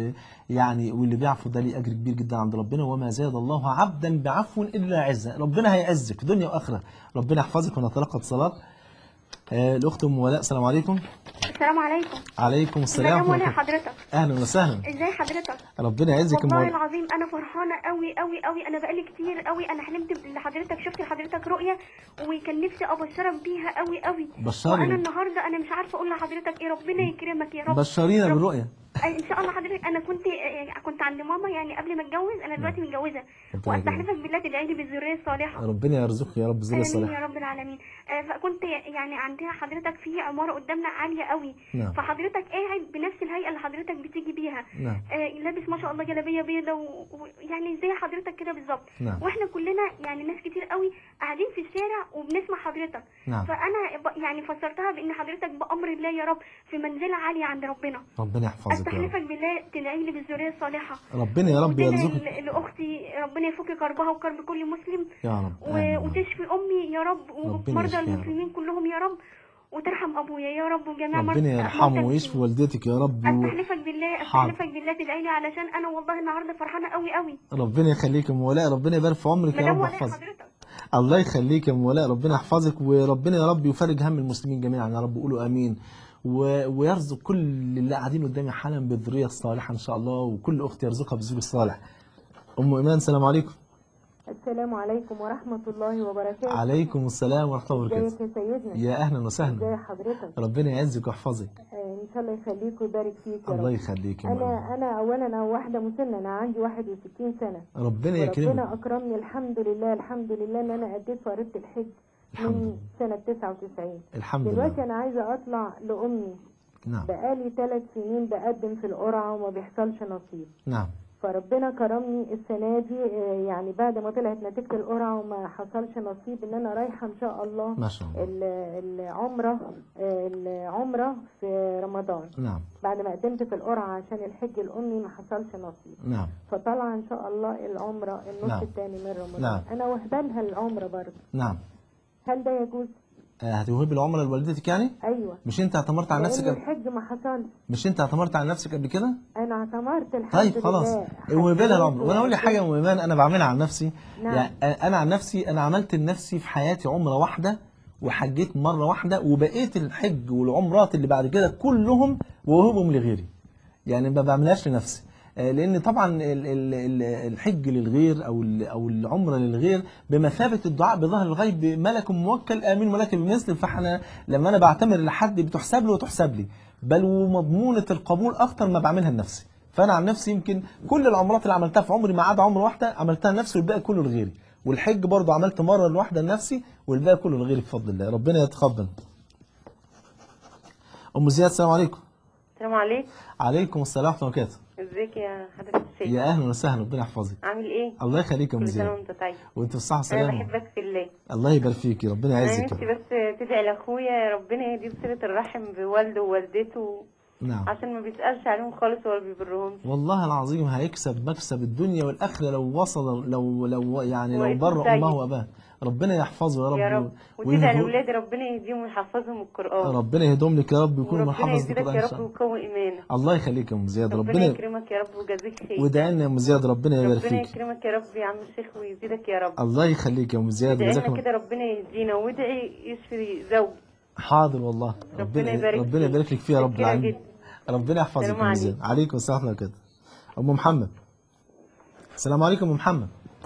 يعني واللي بيعفو ده ليه اجر كبير جدا عند ربنا وما زاد الله عبدا بعفو الا عزه ربنا هيعزك دنيا واخره ربنا يحفظك ونتلقى اتصالات آه، الاخت ام ولاء السلام عليكم السلام عليكم عليكم السلام مدام ولا ورحمه حضرتك اهلا وسهلا ازاي حضرتك ربنا يعزك يا ام والله ولاء العظيم انا فرحانه قوي قوي قوي انا بقالي كتير قوي انا حلمت لحضرتك شفت لحضرتك رؤيه وكان نفسي ابشرك بيها قوي قوي بشري. وانا النهارده انا مش عارفه اقول لحضرتك ايه ربنا يكرمك يا رب بشرينا رب- بالرؤيه أي ان شاء الله حضرتك انا كنت يعني كنت عند ماما يعني قبل ما اتجوز انا دلوقتي متجوزه ربنا واستحلفك بالله تدعي لي بالذريه الصالحه ربنا يرزقك يا رب ذريه امين صالحه يا رب العالمين آه، فكنت يعني عندها حضرتك في عماره قدامنا عاليه قوي نعم. فحضرتك قاعد بنفس الهيئه اللي حضرتك بتيجي بيها نعم. آه، لابس ما شاء الله جلابيه بيضه ويعني زي حضرتك كده بالظبط نعم. واحنا كلنا يعني ناس كتير قوي قاعدين في الشارع وبنسمع حضرتك نعم. فانا ب- يعني فسرتها بان حضرتك بامر الله يا رب في منزله عاليه عند ربنا ربنا يحفظك يا رب استحلفك بالله تدعي لي بالذريه الصالحه ربنا يا رب وتدعي يرزقك ل- لاختي ربنا يفك كربها وكرب كل مسلم يا رب و- آمين. وتشفي امي يا رب ربنا ومرضى يشفيها يا رب. المسلمين كلهم يا رب وترحم ابويا يا رب وجميع مرضى ربنا يرحمه موتى ويشفي المسلمين. والدتك يا رب و... استحلفك بالله حاضر. استحلفك بالله تدعي لي علشان انا والله النهارده فرحانه قوي قوي ربنا يخليك يا ام ولاء ربنا يبارك في عمرك يا مدام رب ولاء يحفظك حضرتك الله يخليك يا ام ولاء ربنا يحفظك وربنا يا رب يفرج هم المسلمين جميعا يا رب قولوا امين و... ويرزق كل اللي قاعدين قدامي حالا بالذريه الصالحه ان شاء الله وكل اخت يرزقها بالزوج الصالح ام ايمان السلام عليكم السلام عليكم ورحمة الله وبركاته عليكم السلام ورحمه الله وبركاته ازيك يا سيدنا يا اهلا ازي وسهلا حضرتك ربنا يعزك ويحفظك آه، ان شاء الله يخليك ويبارك فيك يا الله رب يخليك يا مريم. انا انا اولا انا واحده مسنه انا عندي 61 سنه ربنا وربنا يكرمك اكرمني الحمد لله الحمد لله ان انا اديت فريضه الحج الحمد من لله. سنه 99 الحمد دلوقتي لله انا عايزه اطلع لامي نعم بقالي ثلاث سنين بقدم في القرعه وما بيحصلش نصيب نعم فربنا كرمني السنه دي آه، يعني بعد ما طلعت نتيجه القرعه وما حصلش نصيب ان انا رايحه ان شاء الله ما شاء الله ال- العمره آه، العمره في رمضان نعم بعد ما قدمت في القرعه عشان الحج لامي ما حصلش نصيب نعم فطالعه ان شاء الله العمره النص نعم. الثاني من رمضان نعم. انا واخدالها العمره برضه نعم هل ده يجوز آه، هتوهبي العمره لوالدتك يعني ايوه مش انت اعتمرت على نفسك لان قبل- الحج ما حصلش مش انت اعتمرت على نفسك قبل كده انا اعتمرت الحمد طيب خلاص لله وهبي لها العمره حجيت وانا اقول لك حاجه يا ام ايمان انا بعملها عن نفسي نعم. يعني انا عن نفسي انا عملت لنفسي في حياتي عمره واحده وحجيت مره واحده وبقيت الحج والعمرات اللي بعد كده كلهم وهبهم لغيري يعني ما بعملهاش لنفسي آه، لان طبعا ال- ال- ال- الحج للغير او ال- او العمره للغير بمثابه الدعاء بظهر الغيب ملك موكل امين ملك بمثل فاحنا لما انا بعتمر لحد بتحسب له وتحسب لي بل ومضمونه القبول اكتر ما بعملها لنفسي فانا عن نفسي يمكن كل العمرات اللي عملتها في عمري ما عدا عمره واحده عملتها لنفسي والباقي كله لغيري والحج برضه عملت مره لواحده لنفسي والباقي كله لغيري بفضل الله ربنا يتقبل ام زياد السلام عليكم السلام عليكم عليكم السلام ورحمه الله وبركاته ازيك يا حضرة الشيخ يا اهلا وسهلا ربنا يحفظك عامل ايه الله يخليك يا ام كل سنه زياد وانت طيب وانت في الصحه انا والسلامه بحبك في الله الله يبارك فيكي ربنا انا يعزك نفسي يا رب. بس تدعي لاخويا ربنا يهديه بصله الرحم بوالده ووالدته نعم عشان ما بيسالش عليهم خالص ولا بيبرهمش والله العظيم هيكسب مكسب الدنيا والاخره لو وصل لو لو يعني لو واسم بر طيب. امه واباه ربنا يحفظه يا رب, يا رب وتدعي ويهديه- لاولادي ربنا يهديهم ويحفظهم القران ربنا يهدهم لك يا رب ويكونوا من وربنا حفظ يزيدك القران يا ان رب شاء الله ويقوي ايمانك الله يخليك يا ام زياد ربنا ربنا يكرمك يا رب ويجازيك خير وادعي لنا يا ام زياد ربنا يبارك ربنا فيك يكرمك يا رب يا عم الشيخ ويزيدك يا رب الله يخليك يا ام زياد ادعي جزاك لنا الله كده ربنا يهدينا وادعي يشفي زوجي حاضر والله ربنا يبارك ربنا فيك. يبارك لك فيها يا رب شكرا العالمين جدا. ربنا يحفظك السلام يا ام زياد عليكم السلام ورحمه الله وبركاته ام محمد السلام عليكم ام محمد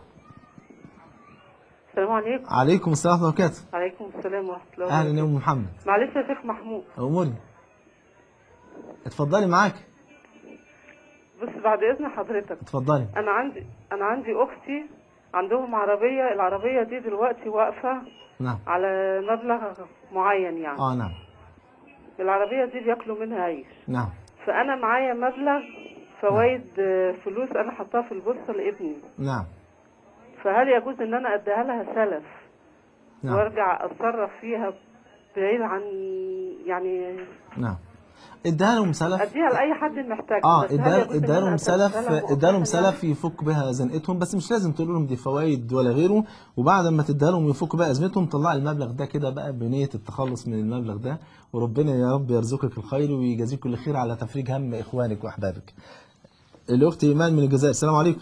السلام عليكم عليكم السلام ورحمه الله وبركاته وعليكم السلام ورحمه الله اهلا وبركاته يا ام محمد معلش يا شيخ محمود اموري اتفضلي معاك بص بعد اذن حضرتك اتفضلي انا عندي انا عندي اختي عندهم عربيه العربيه دي دلوقتي واقفه نعم على مبلغ معين يعني اه نعم العربيه دي بياكلوا منها عيش نعم فانا معايا مبلغ فوائد آه، فلوس انا حطاها في البورصه لابني نعم فهل يجوز ان انا اديها لها سلف نعم وارجع اتصرف فيها بعيد عن يعني نعم اديها لهم سلف اديها لاي حد محتاج اه بس هل اديها يجوز إن اديها أنا لهم أديها سلف سلف اديها لهم مؤقتاً يعني؟ سلف يفك بها زنقتهم بس مش لازم تقول لهم دي فوائد ولا غيره وبعد ما تديها لهم يفك بقى ازمتهم طلع المبلغ ده كده بقى بنيه التخلص من المبلغ ده وربنا يا رب يرزقك الخير ويجازيك كل خير على تفريج هم اخوانك واحبابك. الاخت ايمان من الجزائر السلام عليكم.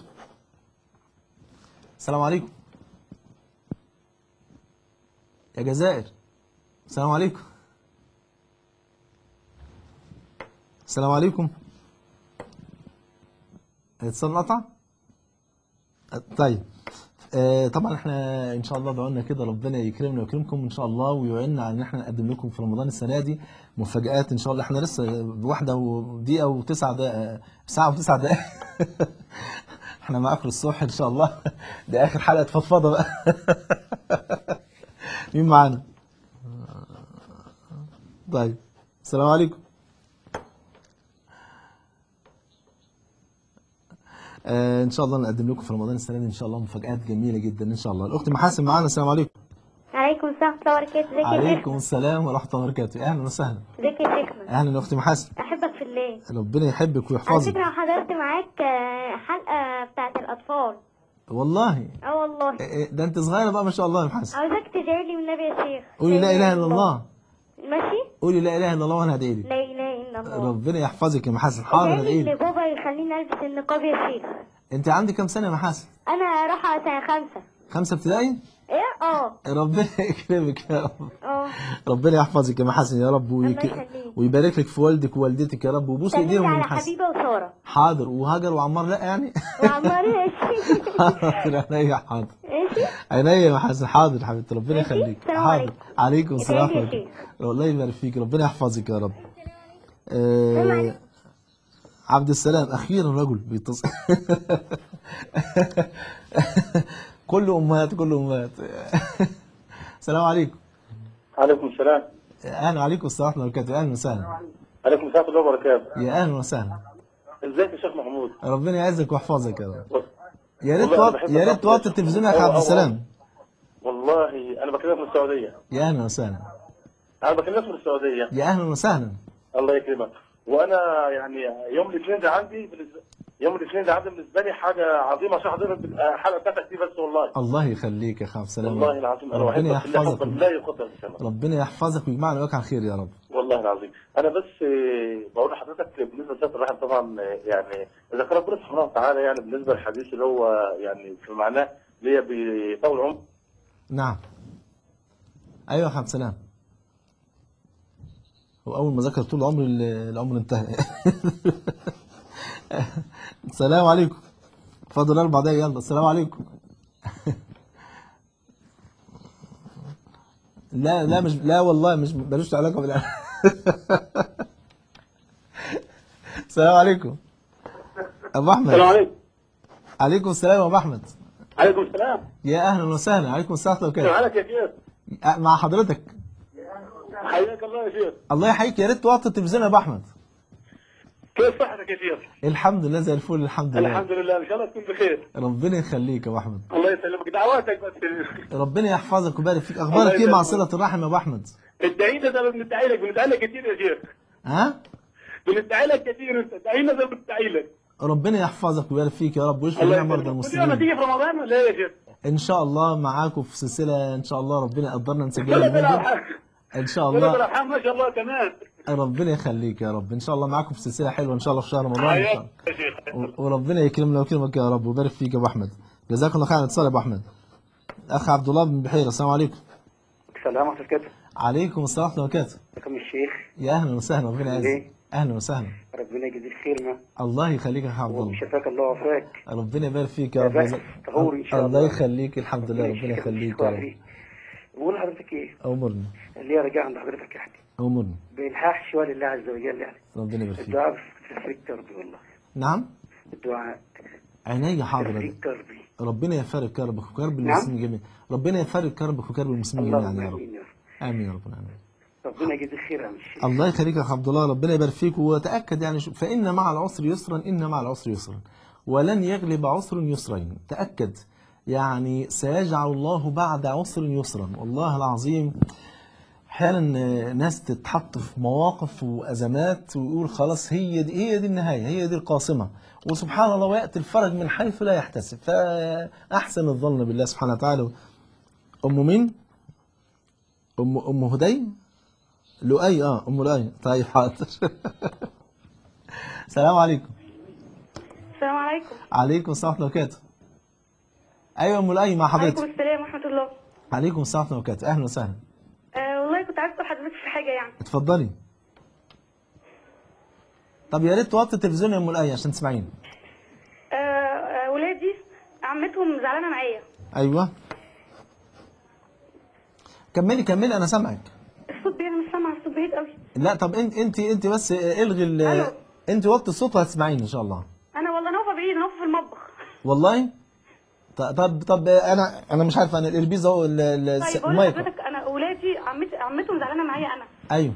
السلام عليكم. يا جزائر السلام عليكم. السلام عليكم. الاتصال قطع؟ طيب آه طبعا احنا ان شاء الله دعونا كده ربنا يكرمنا ويكرمكم ان شاء الله ويعيننا على ان احنا نقدم لكم في رمضان السنه دي مفاجآت ان شاء الله احنا لسه بواحده ودقيقه وتسع دقائق ساعه وتسع دقائق احنا معاكم الصبح ان شاء الله ده اخر حلقه فضفضه بقى مين معانا؟ طيب السلام عليكم آه ان شاء الله نقدم لكم في رمضان السنه دي ان شاء الله مفاجآت جميله جدا ان شاء الله الاخت محاسن معانا السلام عليكم عليكم السلام ورحمة الله وبركاته ازيك يا عليكم شيخنا السلام ورحمه الله وبركاته اهلا وسهلا ازيك يا شيخنا اهلا يا اختي محاسن احبك في الله ربنا يحبك على ويحفظك فكرة حضرت معاك آه، حلقة بتاعت الأطفال والله اه والله إيه إيه، ده انت صغيره بقى ما شاء الله يا محاسن عاوزاك تدعي لي والنبي يا شيخ قولي لا اله الا الله ماشي قولي لا اله الا الله وانا هدعي لك لا إله إلا الله ربنا يحفظك يا محاسن حاضر ادعي هدعي لي لك لبابا يخليني ألبس النقاب يا شيخ انت عندك كام سنه يا محاسن أنا رايحة سنة خمسة خمسه ابتدائي إيه اه ربنا يكرمك يا رب اه ربنا يحفظك يا محاسن يا رب ويك... الله يخليك. ويبارك لك في والدك ووالدتك يا رب وبوس سلمي ايديهم يا على محاسن حبيبة وسارة حاضر وهاجر وعمار لا يعني وعمار يا شيخ حاضر عليا حاضر إيه عينيا يا حسن حاضر حبيبتي ربنا ماشي. يخليك السلام حاضر عليكم. عليكم السلام ازيك يا ورحمة شيخ؟ الله الله يبارك فيك ربنا يحفظك يا رب آه عبد السلام اخيرا رجل بيتصل كل امهات كل امهات السلام عليكم عليكم السلام اهلا عليكم السلام ورحمه الله وبركاته اهلا وسهلا عليكم السلام ورحمه الله وبركاته يا اهلا وسهلا ازيك يا شيخ محمود ربنا يعزك ويحفظك يا رب يا ريت والله أنا توط... بحب يا ريت أسمع توطي صوتك. التلفزيون يا أخي أو- عبد أو- السلام والله انا بكلمك من السعوديه يا اهلا وسهلا انا بكلمك من السعوديه يا اهلا وسهلا الله يكرمك وانا يعني يوم الاثنين ده عندي بالنسبه يوم الاثنين ده عندي بالنسبه لي حاجه عظيمه عشان حضرتك الحلقه بتاعتك دي بس والله الله يخليك يا اخي عبد السلام والله العظيم انا ربنا بحبك في الله يحفظك حبا لا يقدر بثمن ربنا يحفظك ويجمعنا وياك على خير يا رب والله العظيم انا بس آه، بقول لحضرتك بالنسبه لصلاه الرحم طبعا آه، يعني اذا كان ربنا سبحانه وتعالى يعني بالنسبه للحديث اللي هو يعني في معناه اللي هي بيطول عمر نعم ايوه يا عبد السلام هو اول ما ذكر طول عمري ال- العمر انتهى السلام عليكم فاضل اربع دقايق يلا السلام عليكم لا لا مش لا والله مش ملوش علاقه بال السلام عليكم ابو احمد السلام عليكم عليكم السلام يا ابو احمد عليكم السلام يا اهلا وسهلا عليكم السلام ورحمه الله كيف وبركاته حالك يا شيخ؟ مع حضرتك حياك الله يا شيخ الله يحييك يا ريت توطي التلفزيون يا ابو احمد كيف صحتك يا شيخ؟ الحمد لله زي الفل الحمد لله الحمد لله ان شاء الله تكون بخير ربنا يخليك يا ابو احمد الله يسلمك دعواتك بس ربنا يحفظك ويبارك فيك الله اخبارك ايه مع يسلمك. صله الرحم يا ابو احمد الدعينا ده بندعي لك بندعي لك كتير يا شيخ ها بندعي لك كتير انت دعينا ده بندعي لك ربنا يحفظك ويبارك فيك يا رب ويشفي الله جميع مرضى يسلمك كل يوم المسلمين تيجي في رمضان ولا ايه يا شيخ؟ ان شاء الله معاكم في سلسله ان شاء الله ربنا يقدرنا نسجلها ولا اليومين دول. بالارحام ان شاء ولا الله بالارحام ما شاء الله كمان ربنا يخليك يا رب ان شاء الله معاكم في سلسله حلوه ان شاء الله في شهر رمضان إن شاء حياك الله. يا شيخ و- وربنا يكرمنا ويكرمك يا رب ويبارك فيك يا ابو احمد جزاك الله خير على الاتصال يا ابو احمد اخ عبد الله بن بحيره السلام عليكم السلام عليكم عليكم السلام ورحمه الله وبركاته ازيكم الشيخ يا اهلا وسهلا ربنا يعزك ليه؟ اهلا وسهلا ربنا يجزيك خير ما الله يخليك يا أخ عبد الله وشفاك الله وعافاك ربنا يبارك فيك يا يا رب بخت، ويجزاك- طهور إن شاء الله الله. يخليك الحمد لله ربنا يخليك يا رب بقول لحضرتك ايه امرني اللي هي رجاء عند حضرتك يعني امرني بإلحاح شوية لله عز وجل يعني ربنا يبارك فيك الدعاء في تفريج كربي والله نعم الدعاء عينيا حاضر تفريج كربي ربنا يفرج كربك وكرب نعم. المسلمين جميعا ربنا يفرج كربك وكرب المسلمين جميعا اللهم يا رب امين يا رب امين يا رب العالمين ربنا يجزيك خير يا عم الشيخ الله يخليك يا أخ عبد الله ربنا يبارك فيك وتأكد يعني شو- فإن مع العسر يسرا إن مع العسر يسرا ولن يغلب عسر يسرين تأكد يعني سيجعل الله بعد عسر يسرا والله العظيم احيانا ناس تتحط في مواقف وازمات ويقول خلاص هي دي هي دي النهايه هي دي القاسمه وسبحان الله وياتي الفرج من حيث لا يحتسب فاحسن الظن بالله سبحانه وتعالى ام مين؟ ام ام هدي؟ لؤي اه ام لؤي طيب حاضر السلام عليكم السلام عليكم عليكم السلام ورحمه الله وبركاته ايوه ام لؤي مع عليكم حضرتك السلام ورحمة الله عليكم السلام ورحمه الله وبركاته اهلا وسهلا آه والله كنت عايز اسال حضرتك في حاجة يعني اتفضلي طب يا ريت توطي التلفزيون يا ام لؤي عشان تسمعيني آه آه ولادي عمتهم زعلانة معايا ايوه كملي كملي انا سامعك الصوت بعيد مش سامعة الصوت بعيد قوي لا طب انت انت انت بس الغي ال ألو. انت وطي الصوت وهتسمعيني ان شاء الله انا والله انا واقفة بعيد انا واقفة في المطبخ والله ط- طب طب انا انا مش عارف انا الاربيز اهو ال- ال- طيب بقول المايك لحضرتك انا ولادي عمت عمتهم زعلانة معايا انا ايوه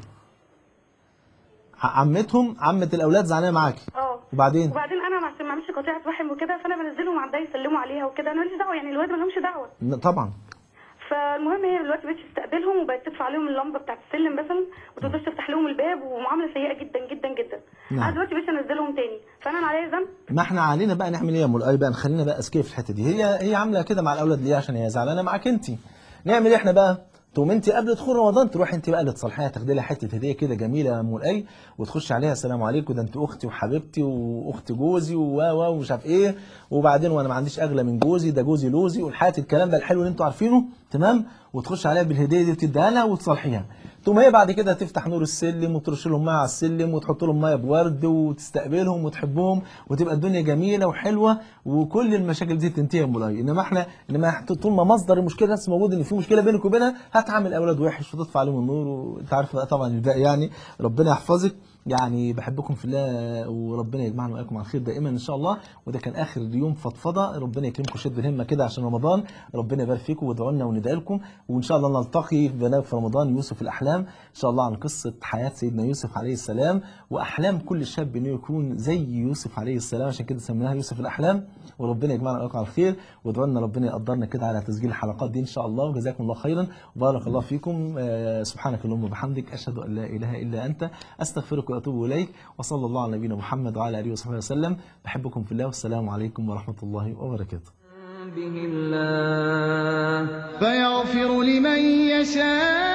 ع- عمتهم عمة الاولاد زعلانه معاكي اه وبعدين وبعدين انا عشان ما اعملش قطيعة رحم وكده فانا بنزلهم عندها يسلموا عليها وكده انا ماليش دعوة يعني الواد ما لهمش دعوة ن- طبعا فالمهم هي دلوقتي بقت تستقبلهم وبقت تدفع عليهم اللمبه بتاعت السلم مثلا وتقدرش تفتح لهم الباب ومعامله سيئه جدا جدا جدا نعم. انا دلوقتي بقيت انزلهم تاني فانا انا عليا ذنب ما احنا علينا بقى نعمل ايه يا ام لؤي بقى خلينا بقى اذكياء في الحته دي هي هي عامله كده مع الاولاد ليه عشان هي زعلانه معاك انت نعمل ايه احنا بقى تقوم انت قبل دخول رمضان تروح انت بقى اللي تصالحيها تاخدي لها حته هديه كده جميله يا ام لؤي وتخش عليها السلام عليكم ده انت اختي وحبيبتي واخت جوزي و و ومش عارف ايه وبعدين وانا ما عنديش اغلى من جوزي ده جوزي لوزي والحياه الكلام ده الحلو اللي انتوا عارفينه تمام وتخش عليها بالهديه دي وتديها لها وتصالحيها ثم هي بعد كده تفتح نور السلم وترش لهم ميه على السلم وتحط لهم ميه بورد وتستقبلهم وتحبهم وتبقى الدنيا جميله وحلوه وكل المشاكل دي تنتهي يا مولاي انما احنا انما طول ما مصدر المشكله بس موجود ان في مشكله بينك وبينها هتعامل اولاد وحش وتطفى عليهم النور وانت عارف بقى طبعا الباقي يعني ربنا يحفظك يعني بحبكم في الله وربنا يجمعنا واياكم على خير دائما ان شاء الله وده كان اخر يوم فضفضه ربنا يكرمكم شد الهمه كده عشان رمضان ربنا يبارك فيكم وادعوا لنا وندعي لكم وان شاء الله نلتقي في برنامج في رمضان يوسف الاحلام ان شاء الله عن قصه حياه سيدنا يوسف عليه السلام واحلام كل شاب انه يكون زي يوسف عليه السلام عشان كده سميناها يوسف الاحلام وربنا يجمعنا واياكم على الخير وادعوا لنا ربنا يقدرنا كده على تسجيل الحلقات دي ان شاء الله وجزاكم الله خيرا وبارك الله فيكم آه، سبحانك اللهم وبحمدك اشهد ان لا اله الا انت استغفرك واتوب اليك وصلى الله على نبينا محمد وعلى اله وصحبه وسلم بحبكم في الله والسلام عليكم ورحمه الله وبركاته به الله فيغفر لمن يشاء